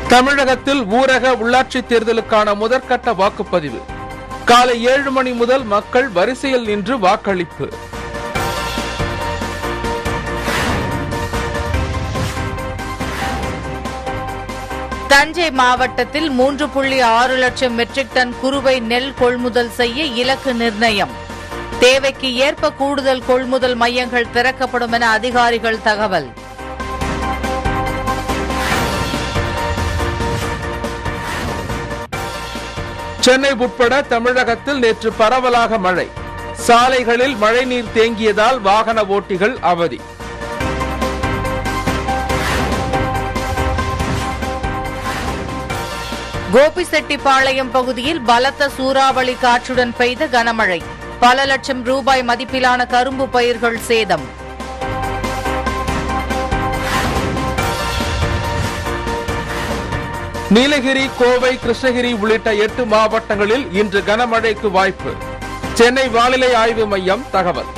தமிழகத்தில் ஊரக உள்ளாட்சி தேர்தலுக்கான முதற்கட்ட வாக்குப்பதிவு காலை ஏழு மணி முதல் மக்கள் வரிசையில் நின்று வாக்களிப்பு தஞ்சை மாவட்டத்தில் மூன்று புள்ளி ஆறு லட்சம் மெட்ரிக் டன் குறுவை நெல் கொள்முதல் செய்ய இலக்கு நிர்ணயம் தேவைக்கு ஏற்ப கூடுதல் கொள்முதல் மையங்கள் திறக்கப்படும் என அதிகாரிகள் தகவல் சென்னை உட்பட தமிழகத்தில் நேற்று பரவலாக மழை சாலைகளில் மழைநீர் தேங்கியதால் வாகன ஓட்டிகள் அவதி கோபிசெட்டிப்பாளையம் பகுதியில் பலத்த சூறாவளி காற்றுடன் பெய்த கனமழை பல லட்சம் ரூபாய் மதிப்பிலான கரும்பு பயிர்கள் சேதம் நீலகிரி கோவை கிருஷ்ணகிரி உள்ளிட்ட எட்டு மாவட்டங்களில் இன்று கனமழைக்கு வாய்ப்பு சென்னை வானிலை ஆய்வு மையம் தகவல்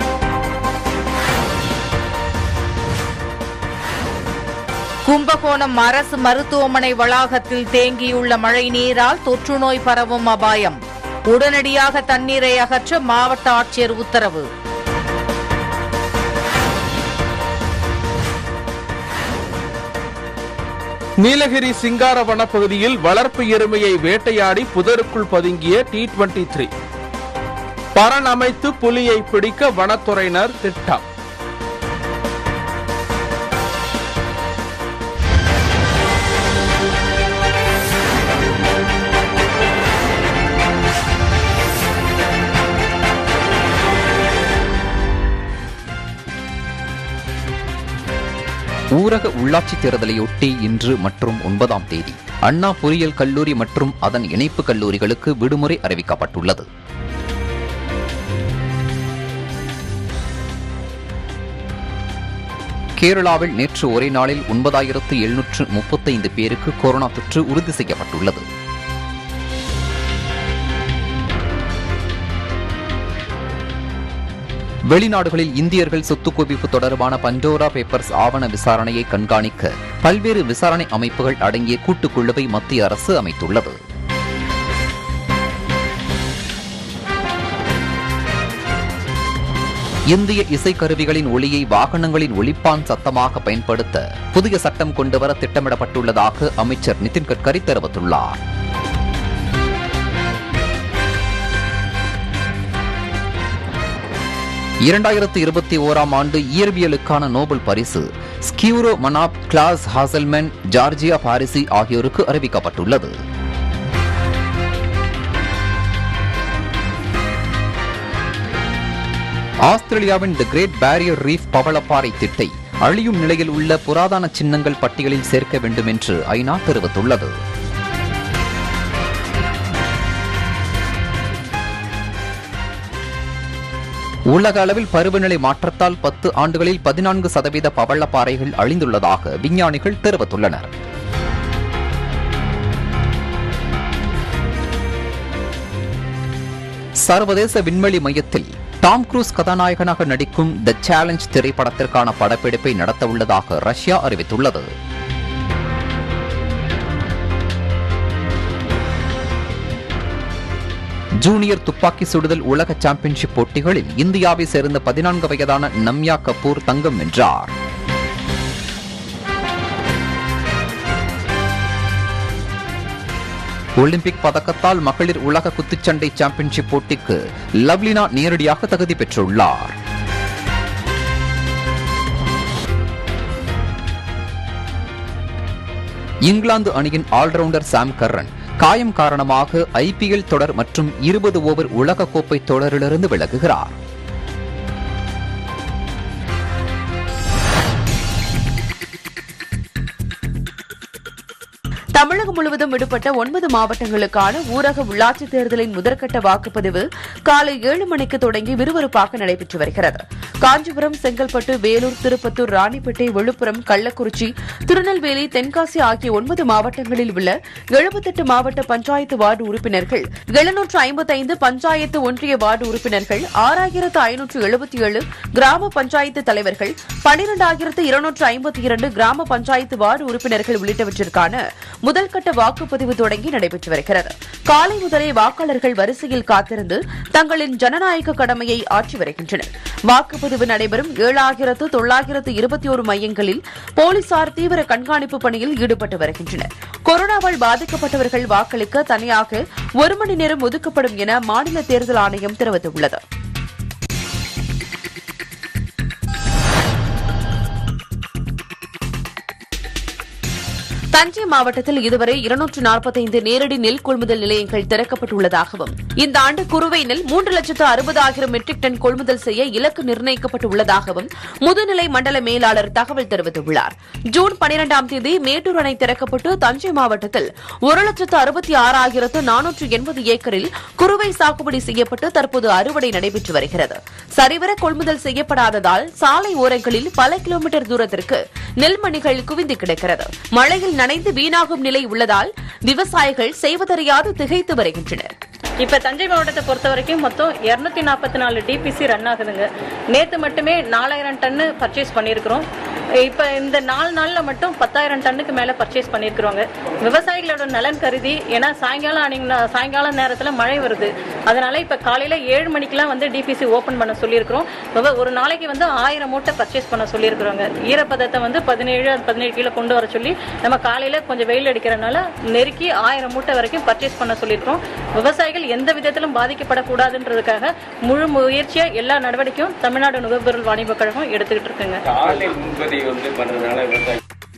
கும்பகோணம் அரசு மருத்துவமனை வளாகத்தில் தேங்கியுள்ள மழை நீரால் தொற்றுநோய் பரவும் அபாயம் உடனடியாக தண்ணீரை அகற்ற மாவட்ட ஆட்சியர் உத்தரவு நீலகிரி சிங்கார வனப்பகுதியில் வளர்ப்பு எருமையை வேட்டையாடி புதருக்குள் பதுங்கிய டி டுவெண்டி த்ரீ பரண் அமைத்து புலியை பிடிக்க வனத்துறையினர் திட்டம் ஊரக உள்ளாட்சி தேர்தலையொட்டி இன்று மற்றும் ஒன்பதாம் தேதி அண்ணா பொறியியல் கல்லூரி மற்றும் அதன் இணைப்பு கல்லூரிகளுக்கு விடுமுறை அறிவிக்கப்பட்டுள்ளது கேரளாவில் நேற்று ஒரே நாளில் ஒன்பதாயிரத்து எழுநூற்று முப்பத்தைந்து பேருக்கு கொரோனா தொற்று உறுதி செய்யப்பட்டுள்ளது வெளிநாடுகளில் இந்தியர்கள் சொத்து குவிப்பு தொடர்பான பண்டோரா பேப்பர்ஸ் ஆவண விசாரணையை கண்காணிக்க பல்வேறு விசாரணை அமைப்புகள் அடங்கிய கூட்டுக்குழுவை மத்திய அரசு அமைத்துள்ளது இந்திய இசைக்கருவிகளின் ஒளியை வாகனங்களின் ஒலிப்பான் சத்தமாக பயன்படுத்த புதிய சட்டம் கொண்டுவர திட்டமிடப்பட்டுள்ளதாக அமைச்சர் நிதின் கட்கரி தெரிவித்துள்ளார் இரண்டாயிரத்து இருபத்தி ஓராம் ஆண்டு இயற்பியலுக்கான நோபல் பரிசு Syukuro Manabe Klaus Hasselmann Giorgio Parisi ஆகியோருக்கு அறிவிக்கப்பட்டுள்ளது ஆஸ்திரேலியாவின் தி கிரேட் பேரியர் ரீஃப் பவளப்பாறை திட்டை அழியும் நிலையில் உள்ள புராதன சின்னங்கள் பட்டியலில் சேர்க்க வேண்டும் என்று ஐநா தெரிவித்துள்ளது உலக அளவில் பருவநிலை மாற்றத்தால் பத்து ஆண்டுகளில் பதினான்கு சதவீத பவளப்பாறைகள் அழிந்துள்ளதாக விஞ்ஞானிகள் தெரிவித்துள்ளனர் சர்வதேச விண்வெளி மையத்தில் டாம் குரூஸ் கதாநாயகனாக நடிக்கும் த சேலஞ்ச் திரைப்படத்திற்கான படப்பிடிப்பை நடத்தவுள்ளதாக ரஷ்யா அறிவித்துள்ளது ஜூனியர் துப்பாக்கி சுடுதல் உலக சாம்பியன்ஷிப் போட்டிகளில் இந்தியாவை சேர்ந்த பதினான்கு வயதான நம்யா கபூர் தங்கம் வென்றார் ஒலிம்பிக் பதக்கத்தால் மகளிர் உலக குத்துச்சண்டை சாம்பியன்ஷிப் போட்டிக்கு லவ்லினா நேரடியாக தகுதி பெற்றுள்ளார் இங்கிலாந்து அணியின் ஆல்ரவுண்டர் சாம் கர்ரன் காயம் காரணமாக ஐபிஎல் தொடர் மற்றும் இருபது ஓவர் உலகக்கோப்பை தொடரிலிருந்து விலகுகிறார் தமிழகம் முழுவதும் விடுபட்ட ஒன்பது மாவட்டங்களுக்கான ஊரக உள்ளாட்சித் தேர்தலின் முதற்கட்ட வாக்குப்பதிவு காலை ஏழு மணிக்கு தொடங்கி விறுவிறுப்பாக நடைபெற்று வருகிறது காஞ்சிபுரம் செங்கல்பட்டு வேலூர் திருப்பத்தூர் ராணிப்பேட்டை விழுப்புரம் கள்ளக்குறிச்சி திருநெல்வேலி தென்காசி ஆகிய ஒன்பது மாவட்டங்களில் உள்ள எழுபத்தெட்டு மாவட்ட பஞ்சாயத்து வார்டு உறுப்பினர்கள் எழுநூற்று ஐம்பத்தைந்து பஞ்சாயத்து ஒன்றிய வார்டு உறுப்பினர்கள் ஆறாயிரத்து ஐநூற்று எழுபத்தி ஏழு கிராம பஞ்சாயத்து தலைவர்கள் பனிரெண்டாயிரத்து இருநூற்று ஐம்பத்தி இரண்டு கிராம பஞ்சாயத்து வார்டு உறுப்பினர்கள் உள்ளிட்டவற்றிற்கான முதல்கட்ட வாக்குப்பதிவு தொடங்கி நடைபெற்று வருகிறது காலை முதலே வாக்காளர்கள் வரிசையில் காத்திருந்து தங்களின் ஜனநாயக கடமையை ஆற்றி வருகின்றனர் வாக்குப்பதிவு நடைபெறும் ஏழாயிரத்து தொள்ளாயிரத்து இருபத்தி ஒரு மையங்களில் போலீசார் தீவிர கண்காணிப்பு பணியில் ஈடுபட்டு வருகின்றனர் கொரோனாவால் பாதிக்கப்பட்டவர்கள் வாக்களிக்க தனியாக ஒரு மணி நேரம் ஒதுக்கப்படும் என மாநில தேர்தல் ஆணையம் தெரிவித்துள்ளது தஞ்சை மாவட்டத்தில் இதுவரை இருநூற்று நாற்பத்தைந்து நேரடி நெல் கொள்முதல் நிலையங்கள் திறக்கப்பட்டுள்ளதாகவும் இந்த ஆண்டு குறுவை நெல் மூன்று லட்சத்து அறுபதாயிரம் மெட்ரிக் டன் கொள்முதல் செய்ய இலக்கு நிர்ணயிக்கப்பட்டுள்ளதாகவும் முதுநிலை மண்டல மேலாளர் தகவல் தெரிவித்துள்ளார் ஜூன் பனிரெண்டாம் தேதி மேட்டூர் அணை திறக்கப்பட்டு தஞ்சை மாவட்டத்தில் ஒரு லட்சத்து அறுபத்தி ஆறாயிரத்து நானூற்று எண்பது ஏக்கரில் குறுவை சாகுபடி செய்யப்பட்டு தற்போது அறுவடை நடைபெற்று வருகிறது சரிவர கொள்முதல் செய்யப்படாததால் சாலை ஓரங்களில் பல கிலோமீட்டர் தூரத்திற்கு நெல்மணிகள் குவிந்து கிடக்கிறது மழையில் நனைந்து வீணாகும் நிலை உள்ளதால் விவசாயிகள் செய்வதறியாது திகைத்து வருகின்றனர் இப்போ தஞ்சை மாவட்டத்தை பொறுத்த வரைக்கும் மொத்தம் இரநூத்தி நாற்பத்தி நாலு டிபிசி ரன் ஆகுதுங்க நேற்று மட்டுமே நாலாயிரம் டன்னு பர்ச்சேஸ் பண்ணியிருக்கிறோம் இப்போ இந்த நாலு நாளில் மட்டும் பத்தாயிரம் டன்னுக்கு மேலே பர்ச்சேஸ் பண்ணியிருக்கிறோங்க விவசாயிகளோட நலன் கருதி ஏன்னா சாயங்காலம் அன்னைக்கு சாயங்காலம் நேரத்தில் மழை வருது அதனால இப்போ காலையில் ஏழு மணிக்கெலாம் வந்து டிபிசி ஓப்பன் பண்ண சொல்லியிருக்கிறோம் விவ- ஒரு நாளைக்கு வந்து ஆயிரம் மூட்டை பர்ச்சேஸ் பண்ண சொல்லியிருக்கிறோங்க ஈரப்பதத்தை வந்து பதினேழு பதினேழு கிலோ கொண்டு வர சொல்லி நம்ம காலையில் கொஞ்சம் வெயில் அடிக்கிறனால நெருக்கி ஆயிரம் மூட்டை வரைக்கும் பர்ச்சேஸ் பண்ண சொல்லியிருக்கிறோம் விவசாயிகள் எந்த விதத்திலும் பாதிக்கப்படக்கூடாதுன்றதுக்காக முழு முயற்சியா எல்லா நடவடிக்கையும் தமிழ்நாடு நுகர்பொருள் வாணிப கழகம் எடுத்துக்கிட்டு இருக்குங்க காலை முன்பதிவு வந்து பண்றதுனால விவசாயி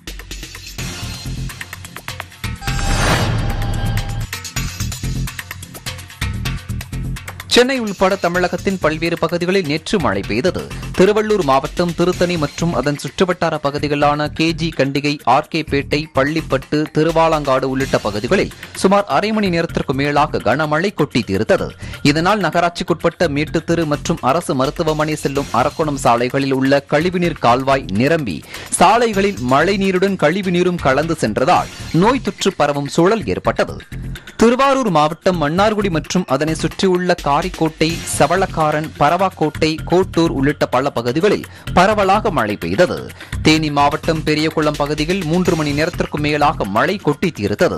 சென்னை உள்பட தமிழகத்தின் பல்வேறு பகுதிகளில் நேற்று மழை பெய்தது திருவள்ளூர் மாவட்டம் திருத்தணி மற்றும் அதன் சுற்றுவட்டார பகுதிகளான கேஜி கண்டிகை ஆர்கே பேட்டை பள்ளிப்பட்டு திருவாலங்காடு உள்ளிட்ட பகுதிகளில் சுமார் அரை மணி நேரத்திற்கு மேலாக கனமழை கொட்டி தீர்த்தது இதனால் நகராட்சிக்குட்பட்ட மேட்டுத்தெரு மற்றும் அரசு மருத்துவமனை செல்லும் அரக்கோணம் சாலைகளில் உள்ள கழிவுநீர் கால்வாய் நிரம்பி சாலைகளில் மழை நீருடன் கழிவுநீரும் கலந்து சென்றதால் நோய் தொற்று பரவும் சூழல் ஏற்பட்டது திருவாரூர் மாவட்டம் மன்னார்குடி மற்றும் அதனை சுற்றியுள்ள காரிக்கோட்டை சவளக்காரன் பரவாக்கோட்டை கோட்டூர் உள்ளிட்ட பல பகுதிகளில் பரவலாக மழை பெய்தது தேனி மாவட்டம் பெரியகுளம் பகுதியில் மூன்று மணி நேரத்திற்கு மேலாக மழை கொட்டி தீர்த்தது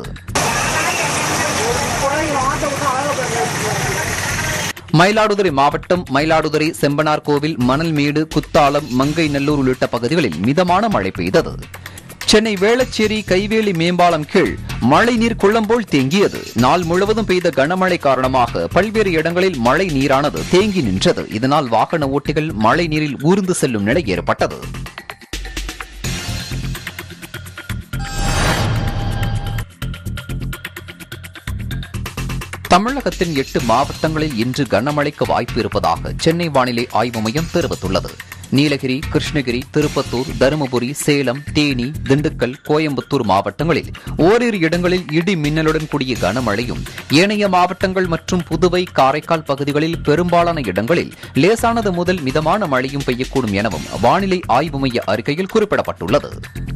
மயிலாடுதுறை மாவட்டம் மயிலாடுதுறை செம்பனார் கோவில் மணல்மேடு குத்தாலம் மங்கை நல்லூர் உள்ளிட்ட பகுதிகளில் மிதமான மழை பெய்தது சென்னை வேளச்சேரி கைவேலி மேம்பாலம் கீழ் மழைநீர் குளம் போல் தேங்கியது நாள் முழுவதும் பெய்த கனமழை காரணமாக பல்வேறு இடங்களில் மழை நீரானது தேங்கி நின்றது இதனால் வாகன ஓட்டிகள் மழை நீரில் ஊர்ந்து செல்லும் நிலை ஏற்பட்டது தமிழகத்தின் எட்டு மாவட்டங்களில் இன்று கனமழைக்கு வாய்ப்பு இருப்பதாக சென்னை வானிலை ஆய்வு மையம் தெரிவித்துள்ளது நீலகிரி கிருஷ்ணகிரி திருப்பத்தூர் தருமபுரி சேலம் தேனி திண்டுக்கல் கோயம்புத்தூர் மாவட்டங்களில் ஓரிரு இடங்களில் இடி மின்னலுடன் கூடிய கனமழையும் ஏனைய மாவட்டங்கள் மற்றும் புதுவை காரைக்கால் பகுதிகளில் பெரும்பாலான இடங்களில் லேசானது முதல் மிதமான மழையும் பெய்யக்கூடும் எனவும் வானிலை ஆய்வு மைய அறிக்கையில் குறிப்பிடப்பட்டுள்ளது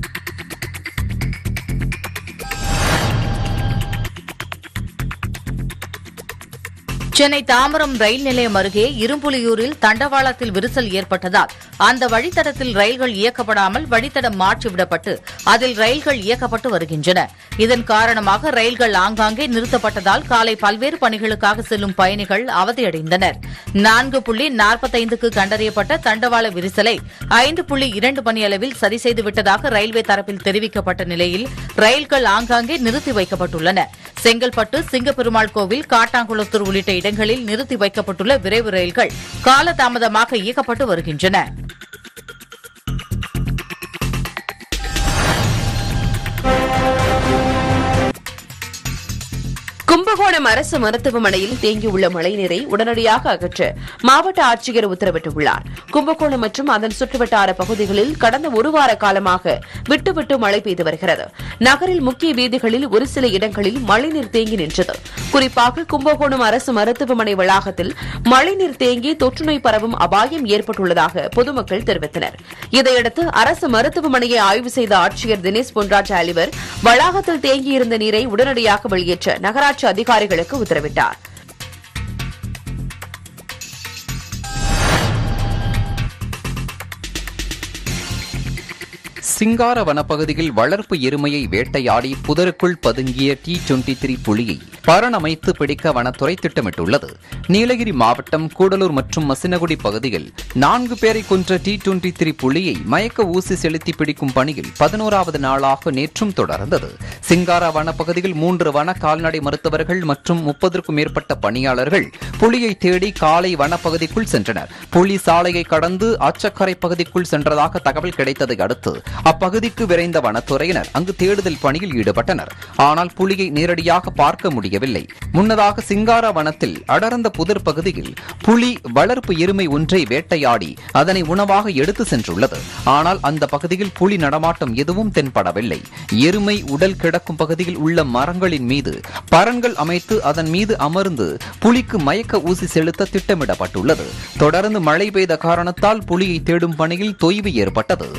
சென்னை தாம்பரம் ரயில் நிலையம் அருகே இரும்புலியூரில் தண்டவாளத்தில் விரிசல் ஏற்பட்டதால் அந்த வழித்தடத்தில் ரயில்கள் இயக்கப்படாமல் வழித்தடம் மாற்றிவிடப்பட்டு அதில் ரயில்கள் இயக்கப்பட்டு வருகின்றன இதன் காரணமாக ரயில்கள் ஆங்காங்கே நிறுத்தப்பட்டதால் காலை பல்வேறு பணிகளுக்காக செல்லும் பயணிகள் அவதியடைந்தனர் நான்கு புள்ளி நாற்பத்தைந்துக்கு கண்டறியப்பட்ட தண்டவாள விரிசலை ஐந்து புள்ளி இரண்டு மணி அளவில் சரி செய்து விட்டதாக ரயில்வே தரப்பில் தெரிவிக்கப்பட்ட நிலையில் ரயில்கள் ஆங்காங்கே நிறுத்தி வைக்கப்பட்டுள்ளன செங்கல்பட்டு சிங்கப்பெருமாள் கோவில் காட்டாங்குளத்தூர் உள்ளிட்ட இடங்களில் நிறுத்தி வைக்கப்பட்டுள்ள விரைவு ரயில்கள் காலதாமதமாக இயக்கப்பட்டு வருகின்றன கும்ப கும்பகோணம் அரசு மருத்துவமனையில் தேங்கியுள்ள மழைநீரை உடனடியாக அகற்ற மாவட்ட ஆட்சியர் உத்தரவிட்டுள்ளார் கும்பகோணம் மற்றும் அதன் சுற்றுவட்டார பகுதிகளில் கடந்த ஒரு வார காலமாக விட்டு விட்டு மழை பெய்து வருகிறது நகரில் முக்கிய வீதிகளில் ஒரு சில இடங்களில் மழைநீர் தேங்கி நின்றது குறிப்பாக கும்பகோணம் அரசு மருத்துவமனை வளாகத்தில் மழைநீர் தேங்கி தொற்றுநோய் பரவும் அபாயம் ஏற்பட்டுள்ளதாக பொதுமக்கள் தெரிவித்தனர் இதையடுத்து அரசு மருத்துவமனையை ஆய்வு செய்த ஆட்சியர் தினேஷ் பொன்ராஜ் அலிவர் வளாகத்தில் தேங்கியிருந்த நீரை உடனடியாக வெளியேற்ற நகராட்சி அதிகாரிகளுக்கு உத்தரவிட்டார் சிங்கார வனப்பகுதியில் வளர்ப்பு எருமையை வேட்டையாடி புதருக்குள் பதுங்கிய டி டுவெண்டி த்ரீ புலியை பரணமைத்து பிடிக்க வனத்துறை திட்டமிட்டுள்ளது நீலகிரி மாவட்டம் கூடலூர் மற்றும் மசினகுடி பகுதியில் நான்கு பேரை கொன்ற டி டுவெண்டி த்ரீ புலியை மயக்க ஊசி செலுத்தி பிடிக்கும் பணியில் பதினோராவது நாளாக நேற்றும் தொடர்ந்தது சிங்காரா வனப்பகுதியில் மூன்று வன கால்நடை மருத்துவர்கள் மற்றும் முப்பதற்கும் மேற்பட்ட பணியாளர்கள் புலியை தேடி காலை வனப்பகுதிக்குள் சென்றனர் புலி சாலையை கடந்து அச்சக்கரை பகுதிக்குள் சென்றதாக தகவல் கிடைத்ததை அடுத்து அப்பகுதிக்கு விரைந்த வனத்துறையினர் அங்கு தேடுதல் பணியில் ஈடுபட்டனர் ஆனால் புலியை நேரடியாக பார்க்க முடியவில்லை முன்னதாக சிங்காரா வனத்தில் அடர்ந்த புதர் பகுதியில் புலி வளர்ப்பு எருமை ஒன்றை வேட்டையாடி அதனை உணவாக எடுத்து சென்றுள்ளது ஆனால் அந்த பகுதியில் புலி நடமாட்டம் எதுவும் தென்படவில்லை எருமை உடல் கிடக்கும் பகுதியில் உள்ள மரங்களின் மீது பரன்கள் அமைத்து அதன் மீது அமர்ந்து புலிக்கு மயக்க ஊசி செலுத்த திட்டமிடப்பட்டுள்ளது தொடர்ந்து மழை பெய்த காரணத்தால் புலியை தேடும் பணியில் தொய்வு ஏற்பட்டது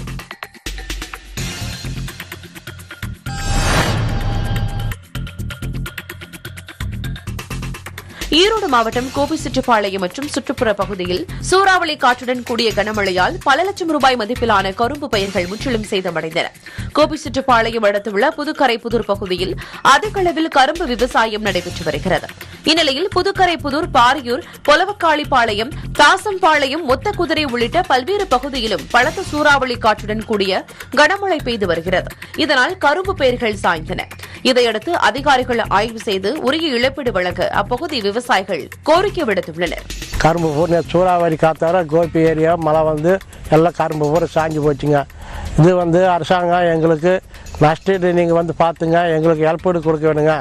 ஈரோடு மாவட்டம் கோபிச்செட்டிப்பாளையம் மற்றும் சுற்றுப்புற பகுதியில் சூறாவளி காற்றுடன் கூடிய கனமழையால் பல லட்சம் ரூபாய் மதிப்பிலான கரும்பு பயிர்கள் முற்றிலும் சேதமடைந்தன கோபிச்செட்டிப்பாளையம் அடுத்துள்ள புதுக்கரை புதூர் பகுதியில் அதிக அளவில் கரும்பு விவசாயம் நடைபெற்று வருகிறது இந்நிலையில் புதுக்கரை புதூர் பாரியூர் பொலவக்காளிப்பாளையம் தாசம்பாளையம் ஒத்தக்குதிரை உள்ளிட்ட பல்வேறு பகுதியிலும் பலத்த சூறாவளி காற்றுடன் கூடிய கனமழை பெய்து வருகிறது இதனால் கரும்பு பயிர்கள் சாய்ந்தன இதையடுத்து அதிகாரிகள் ஆய்வு செய்து உரிய இழப்பீடு வழங்க அப்பகுதி விவசாயிகள் கோரிக்கை விடுத்துள்ளனர் கரும்பு பூரா சூறாவளி காத்தார கோபி ஏரியா மழை வந்து எல்லாம் கரும்பு பூரா சாஞ்சு போச்சுங்க இது வந்து அரசாங்கம் எங்களுக்கு நஷ்டீடு நீங்கள் வந்து பார்த்துங்க எங்களுக்கு இழப்பீடு கொடுக்க வேணுங்க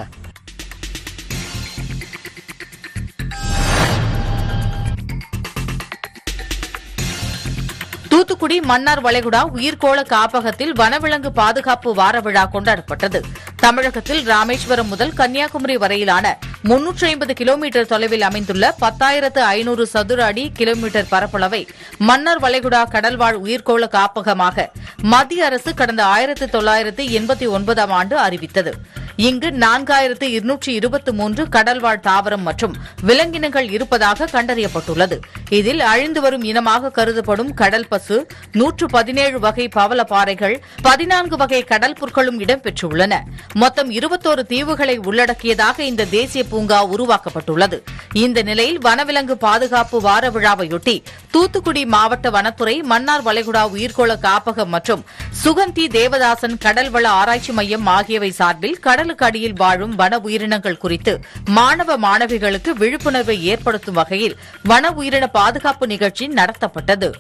தூத்துக்குடி மன்னார் வளைகுடா உயிர்கோள காப்பகத்தில் வனவிலங்கு பாதுகாப்பு வார விழா கொண்டாடப்பட்டது தமிழகத்தில் ராமேஸ்வரம் முதல் கன்னியாகுமரி வரையிலான முன்னூற்றி ஐம்பது கிலோமீட்டர் தொலைவில் அமைந்துள்ள பத்தாயிரத்து ஐநூறு சதுர அடி கிலோமீட்டர் பரப்பளவை மன்னார் வளைகுடா கடல்வாழ் உயிர்கோள காப்பகமாக மத்திய அரசு கடந்த ஆயிரத்து தொள்ளாயிரத்து எண்பத்தி ஒன்பதாம் ஆண்டு அறிவித்தது இங்கு நான்காயிரத்து இருநூற்றி இருபத்தி மூன்று கடல்வாழ் தாவரம் மற்றும் விலங்கினங்கள் இருப்பதாக கண்டறியப்பட்டுள்ளது இதில் அழிந்து வரும் இனமாக கருதப்படும் கடல் பசு நூற்று பதினேழு வகை பவளப்பாறைகள் பதினான்கு வகை கடல் புற்களும் இடம்பெற்றுள்ளன மொத்தம் இருபத்தோரு தீவுகளை உள்ளடக்கியதாக இந்த தேசிய பூங்கா உருவாக்கப்பட்டுள்ளது இந்த நிலையில் வனவிலங்கு பாதுகாப்பு வார விழாவையொட்டி தூத்துக்குடி மாவட்ட வனத்துறை மன்னார் வளைகுடா உயிர்கோள காப்பகம் மற்றும் சுகந்தி தேவதாசன் கடல்வள ஆராய்ச்சி மையம் ஆகியவை சார்பில் கடலுக்கு அடியில் வாழும் வன உயிரினங்கள் குறித்து மாணவ மாணவிகளுக்கு விழிப்புணர்வை ஏற்படுத்தும் வகையில் வன உயிரின பாதுகாப்பு நிகழ்ச்சி நடத்தப்பட்டது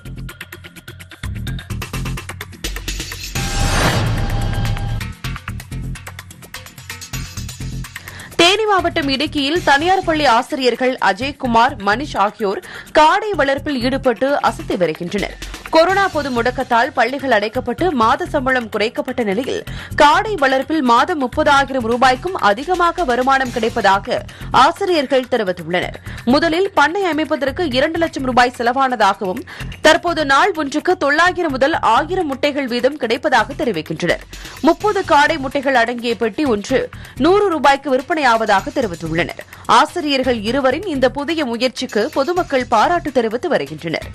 தேனி மாவட்டம் இடுக்கியில் தனியார் பள்ளி ஆசிரியர்கள் அஜய்குமார் மணிஷ் ஆகியோர் காடை வளர்ப்பில் ஈடுபட்டு அசத்தி வருகின்றனர் கொரோனா பொது முடக்கத்தால் பள்ளிகள் அடைக்கப்பட்டு மாத சம்பளம் குறைக்கப்பட்ட நிலையில் காடை வளர்ப்பில் மாதம் முப்பதாயிரம் ரூபாய்க்கும் அதிகமாக வருமானம் கிடைப்பதாக ஆசிரியர்கள் தெரிவித்துள்ளனர் முதலில் பண்ணை அமைப்பதற்கு இரண்டு லட்சம் ரூபாய் செலவானதாகவும் தற்போது நாள் ஒன்றுக்கு தொள்ளாயிரம் முதல் ஆயிரம் முட்டைகள் வீதம் கிடைப்பதாக தெரிவிக்கின்றனர் முப்பது காடை முட்டைகள் அடங்கிய பெட்டி ஒன்று நூறு ரூபாய்க்கு விற்பனையாவதாக தெரிவித்துள்ளனர் ஆசிரியர்கள் இருவரின் இந்த புதிய முயற்சிக்கு பொதுமக்கள் பாராட்டு தெரிவித்து வருகின்றனர்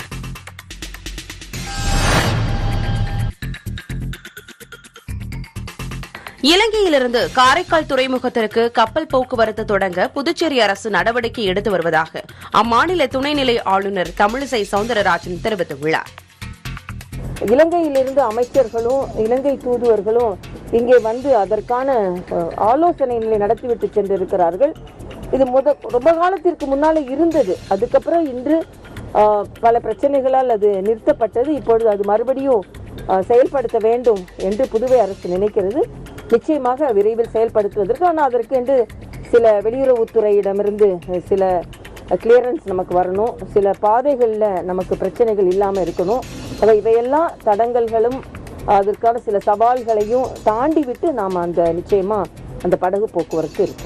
இலங்கையிலிருந்து காரைக்கால் துறைமுகத்திற்கு கப்பல் போக்குவரத்து தொடங்க புதுச்சேரி அரசு நடவடிக்கை எடுத்து வருவதாக அம்மாநில துணைநிலை ஆளுநர் தமிழிசை சவுந்தரராஜன் தெரிவித்துள்ளார் இலங்கையிலிருந்து அமைச்சர்களும் இலங்கை தூதுவர்களும் இங்கே வந்து அதற்கான அஹ், ஆலோசனைகளை நடத்திவிட்டு சென்றிருக்கிறார்கள் இது முத ரொம்ப காலத்திற்கு முன்னால இருந்தது அதுக்கப்புறம் இன்று அஹ், பல பிரச்சனைகளால் அது நிறுத்தப்பட்டது இப்பொழுது அது மறுபடியும் அஹ், செயல்படுத்த வேண்டும் என்று புதுவை அரசு நினைக்கிறது நிச்சயமாக விரைவில் செயல்படுத்துவதற்கு ஆனால் அதற்கு என்று சில வெளியுறவுத்துறையிடமிருந்து சில கிளியரன்ஸ் நமக்கு வரணும் சில பாதைகளில் நமக்கு பிரச்சனைகள் இல்லாமல் இருக்கணும் ஆக இவையெல்லாம் தடங்கல்களும் அதற்கான சில சவால்களையும் தாண்டி விட்டு நாம் அந்த நிச்சயமாக அந்த படகு போக்குவரத்து இருக்கு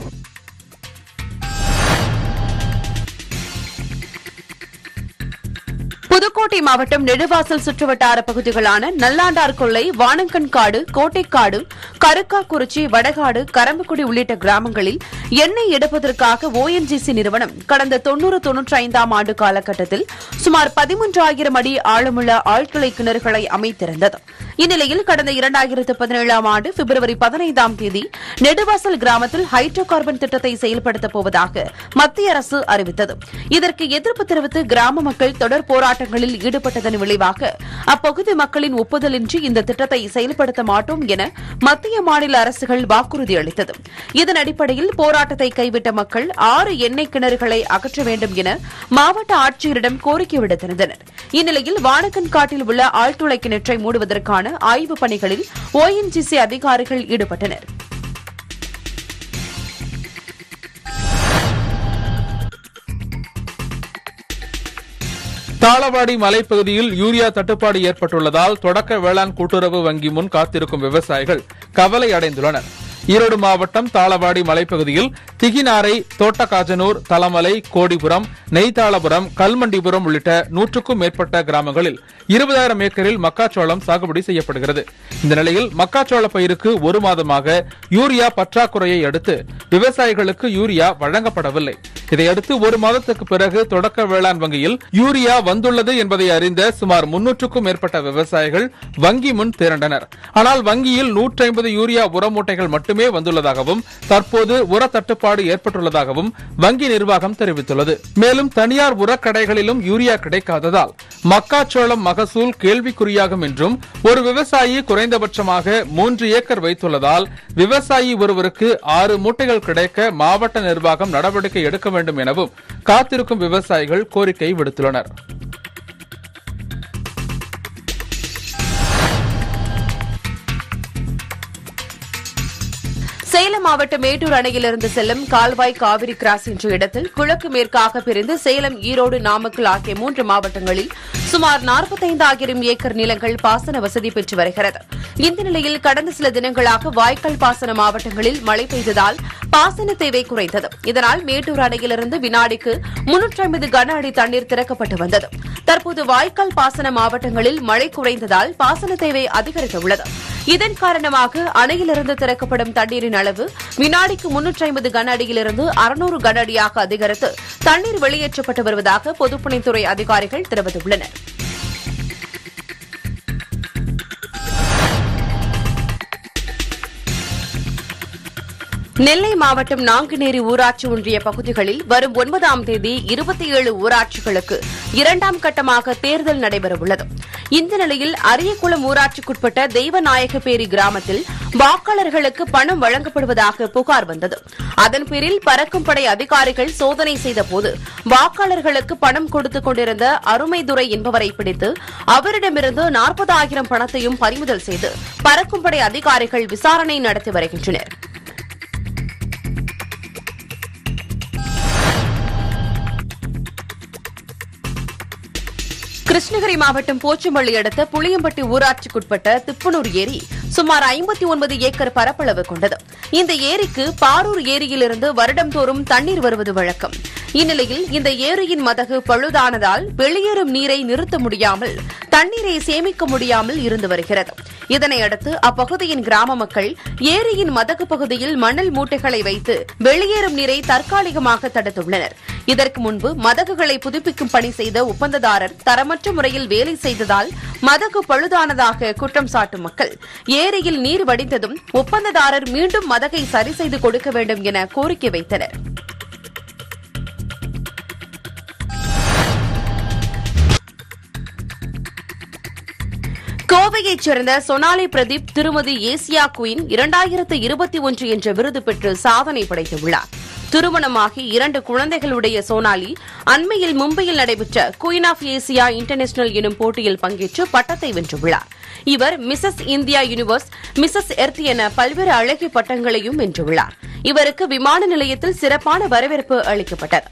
புதுக்கோட்டை மாவட்டம் நெடுவாசல் சுற்றுவட்டார பகுதிகளான நல்லாண்டார் கொள்ளை வானங்கன்காடு கோட்டைக்காடு கருக்காக்குறிச்சி வடகாடு கரம்பக்குடி உள்ளிட்ட கிராமங்களில் எண்ணெய் எடுப்பதற்காக ஓஎன்ஜிசி நிறுவனம் கடந்த தொன்னூறு தொன்னூற்றி ஐந்தாம் ஆண்டு காலகட்டத்தில் சுமார் பதிமூன்றாயிரம் அடி ஆழமுள்ள ஆழ்துளை கிணறுகளை அமைத்திருந்தது இந்நிலையில் கடந்த இரண்டாயிரத்து பதினேழாம் ஆண்டு பிப்ரவரி பதினைந்தாம் தேதி நெடுவாசல் கிராமத்தில் ஹைட்ரோ கார்பன் திட்டத்தை செயல்படுத்தப் போவதாக மத்திய அரசு அறிவித்தது இதற்கு எதிர்ப்பு தெரிவித்து கிராம மக்கள் தொடர் போராட்டங்களில் ஈடுபட்டதன் விளைவாக அப்பகுதி மக்களின் ஒப்புதலின்றி இந்த திட்டத்தை செயல்படுத்த மாட்டோம் என மத்திய மாநில அரசுகள் வாக்குறுதி அளித்தது இதன் அடிப்படையில் போராட்டத்தை கைவிட்ட மக்கள் ஆறு எண்ணெய் கிணறுகளை அகற்ற வேண்டும் என மாவட்ட ஆட்சியரிடம் கோரிக்கை விடுத்திருந்தனர் இந்நிலையில் வானக்கன்காட்டில் உள்ள ஆழ்துளை கிணற்றை மூடுவதற்கான ஆய்வுப் பணிகளில் ஓஎன்ஜிசி அதிகாரிகள் ஈடுபட்டனர் தாளவாடி மலைப்பகுதியில் யூரியா தட்டுப்பாடு ஏற்பட்டுள்ளதால் தொடக்க வேளாண் கூட்டுறவு வங்கி முன் காத்திருக்கும் விவசாயிகள் கவலை அடைந்துள்ளனர் ஈரோடு மாவட்டம் தாளவாடி மலைப்பகுதியில் திகினாரை தோட்டக்காஜனூர் தலமலை கோடிபுரம் நெய்தாளபுரம் கல்மண்டிபுரம் உள்ளிட்ட நூற்றுக்கும் மேற்பட்ட கிராமங்களில் இருபதாயிரம் ஏக்கரில் மக்காச்சோளம் சாகுபடி செய்யப்படுகிறது இந்த நிலையில் மக்காச்சோள பயிருக்கு ஒரு மாதமாக யூரியா பற்றாக்குறையை அடுத்து விவசாயிகளுக்கு யூரியா வழங்கப்படவில்லை இதையடுத்து ஒரு மாதத்துக்கு பிறகு தொடக்க வேளாண் வங்கியில் யூரியா வந்துள்ளது என்பதை அறிந்த சுமார் முன்னூற்றுக்கும் மேற்பட்ட விவசாயிகள் வங்கி முன் திரண்டனர் ஆனால் வங்கியில் 150 யூரியா உர மூட்டைகள் மட்டுமே வந்துள்ளதாகவும் தற்போது உர தட்டுப்பாடு ஏற்பட்டுள்ளதாகவும் வங்கி நிர்வாகம் தெரிவித்துள்ளது மேலும் தனியார் உரக்கடைகளிலும் யூரியா கிடைக்காததால் மக்காச்சோளம் மகசூல் கேள்விக்குறியாகும் என்றும் ஒரு விவசாயி குறைந்தபட்சமாக மூன்று ஏக்கர் வைத்துள்ளதால் விவசாயி ஒருவருக்கு ஆறு மூட்டைகள் கிடைக்க மாவட்ட நிர்வாகம் நடவடிக்கை எடுக்க வேண்டும் எனவும் காத்திருக்கும் விவசாயிகள் கோரிக்கை விடுத்துள்ளனர் சேலம் மாவட்டம் மேட்டூர் அணையிலிருந்து செல்லும் கால்வாய் காவிரி கிராஸ் என்ற இடத்தில் கிழக்கு மேற்காக பிரிந்து சேலம் ஈரோடு நாமக்கல் ஆகிய மூன்று மாவட்டங்களில் சுமார் நாற்பத்தைந்தாயிரம் ஏக்கர் நிலங்கள் பாசன வசதி பெற்று வருகிறது இந்த நிலையில் கடந்த சில தினங்களாக வாய்க்கால் பாசன மாவட்டங்களில் மழை பெய்ததால் பாசன தேவை குறைந்தது இதனால் மேட்டூர் அணையிலிருந்து வினாடிக்கு முன்னூற்றி ஐம்பது கன அடி தண்ணீர் திறக்கப்பட்டு வந்தது தற்போது வாய்க்கால் பாசன மாவட்டங்களில் மழை குறைந்ததால் பாசன தேவை அதிகரித்துள்ளது இதன் காரணமாக அணையிலிருந்து திறக்கப்படும் தண்ணீரின் அளவு வினாடிக்கு முன்னூற்றி ஐம்பது கன அடியிலிருந்து அறுநூறு கன அடியாக அதிகரித்து தண்ணீர் வெளியேற்றப்பட்டு வருவதாக பொதுப்பணித்துறை அதிகாரிகள் தெரிவித்துள்ளனர் நெல்லை மாவட்டம் நாங்குநேரி ஊராட்சி ஒன்றிய பகுதிகளில் வரும் ஒன்பதாம் தேதி இருபத்தி ஏழு ஊராட்சிகளுக்கு இரண்டாம் கட்டமாக தேர்தல் நடைபெறவுள்ளது இந்த நிலையில் அரியக்குளம் ஊராட்சிக்குட்பட்ட தெய்வநாயகப்பேரி கிராமத்தில் வாக்காளர்களுக்கு பணம் வழங்கப்படுவதாக புகார் வந்தது அதன் பேரில் பறக்கும் படை அதிகாரிகள் சோதனை செய்தபோது வாக்காளர்களுக்கு பணம் கொடுத்துக் கொண்டிருந்த அருமைதுரை என்பவரை பிடித்து அவரிடமிருந்து நாற்பதாயிரம் பணத்தையும் பறிமுதல் செய்து பறக்கும் படை அதிகாரிகள் விசாரணை நடத்தி வருகின்றனர் கிருஷ்ணகிரி மாவட்டம் போச்சம்பள்ளி அடுத்த புளியம்பட்டி ஊராட்சிக்குட்பட்ட திப்பனூர் ஏரி சுமார் ஐம்பத்தி ஒன்பது ஏக்கர் பரப்பளவு கொண்டது இந்த ஏரிக்கு பாரூர் ஏரியிலிருந்து வருடம்தோறும் தண்ணீர் வருவது வழக்கம் இந்நிலையில் இந்த ஏரியின் மதகு பழுதானதால் வெளியேறும் நீரை நிறுத்த முடியாமல் தண்ணீரை சேமிக்க முடியாமல் இருந்து வருகிறது இதனையடுத்து அப்பகுதியின் கிராம மக்கள் ஏரியின் மதகு பகுதியில் மணல் மூட்டைகளை வைத்து வெளியேறும் நீரை தற்காலிகமாக தடுத்துள்ளனர் இதற்கு முன்பு மதகுகளை புதுப்பிக்கும் பணி செய்த ஒப்பந்ததாரர் தரமற்ற முறையில் வேலை செய்ததால் மதகு பழுதானதாக குற்றம் சாட்டும் மக்கள் ஏரியில் நீர் வடிந்ததும் ஒப்பந்ததாரர் மீண்டும் மதகை சரி செய்து கொடுக்க வேண்டும் என கோரிக்கை வைத்தனர் கோவையைச் சேர்ந்த சொனாலி பிரதீப் திருமதி ஏசியா குயின் இரண்டாயிரத்து இருபத்தி ஒன்று என்ற விருது பெற்று சாதனை படைத்துள்ளார் திருமணமாகி இரண்டு குழந்தைகளுடைய சோனாலி அண்மையில் மும்பையில் நடைபெற்ற குயின் ஆஃப் ஏசியா இன்டர்நேஷனல் எனும் போட்டியில் பங்கேற்று பட்டத்தை வென்றுள்ளார் இவர் Mrs India Universe Mrs Earth என பல்வேறு அழகிய பட்டங்களையும் வென்றுள்ளார் இவருக்கு விமான நிலையத்தில் சிறப்பான வரவேற்பு அளிக்கப்பட்டது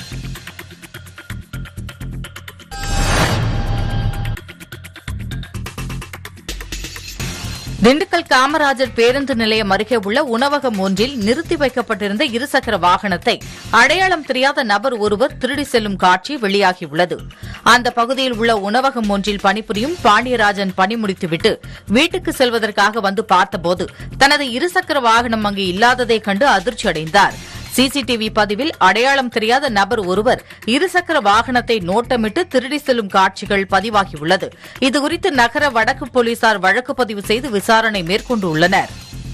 திண்டுக்கல் காமராஜர் பேருந்து நிலையம் அருகே உள்ள உணவகம் ஒன்றில் நிறுத்தி வைக்கப்பட்டிருந்த இருசக்கர வாகனத்தை அடையாளம் தெரியாத நபர் ஒருவர் திருடி செல்லும் காட்சி வெளியாகியுள்ளது அந்த பகுதியில் உள்ள உணவகம் ஒன்றில் பணிபுரியும் பாண்டியராஜன் பணி முடித்துவிட்டு வீட்டுக்கு செல்வதற்காக வந்து பார்த்தபோது தனது இருசக்கர வாகனம் அங்கு இல்லாததைக் கண்டு அதிர்ச்சியடைந்தார் சிசிடிவி பதிவில் அடையாளம் தெரியாத நபர் ஒருவர் இருசக்கர வாகனத்தை நோட்டமிட்டு திருடி செல்லும் காட்சிகள் பதிவாகியுள்ளது இதுகுறித்து நகர வடக்கு போலீசார் வழக்கு பதிவு செய்து விசாரணை மேற்கொண்டுள்ளனர்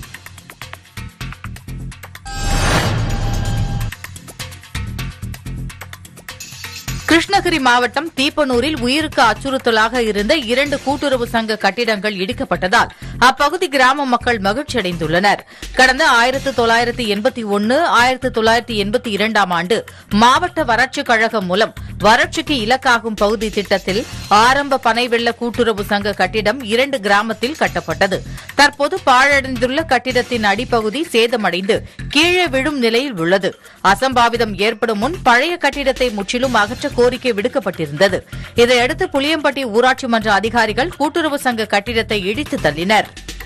கிருஷ்ணகிரி மாவட்டம் தீப்பனூரில் உயிருக்கு அச்சுறுத்தலாக இருந்த இரண்டு கூட்டுறவு சங்க கட்டிடங்கள் இடிக்கப்பட்டதால் அப்பகுதி கிராம மக்கள் மகிழ்ச்சியடைந்துள்ளனர் கடந்த ஆயிரத்து தொள்ளாயிரத்து எண்பத்தி ஒன்னு ஆயிரத்து தொள்ளாயிரத்து எண்பத்தி இரண்டாம் ஆண்டு மாவட்ட வறட்சிக் கழகம் மூலம் வறட்சிக்கு இலக்காகும் பகுதி திட்டத்தில் ஆரம்ப பனை வெள்ள கூட்டுறவு சங்க கட்டிடம் இரண்டு கிராமத்தில் கட்டப்பட்டது தற்போது பாழடைந்துள்ள கட்டிடத்தின் அடிப்பகுதி சேதமடைந்து கீழே விழும் நிலையில் உள்ளது அசம்பாவிதம் ஏற்படும் முன் பழைய கட்டிடத்தை முற்றிலும் அகற்ற கோரிக்கை விடுக்கப்பட்டிருந்தது இதையடுத்து புளியம்பட்டி ஊராட்சி மன்ற அதிகாரிகள் கூட்டுறவு சங்க கட்டிடத்தை இடித்து தள்ளினர்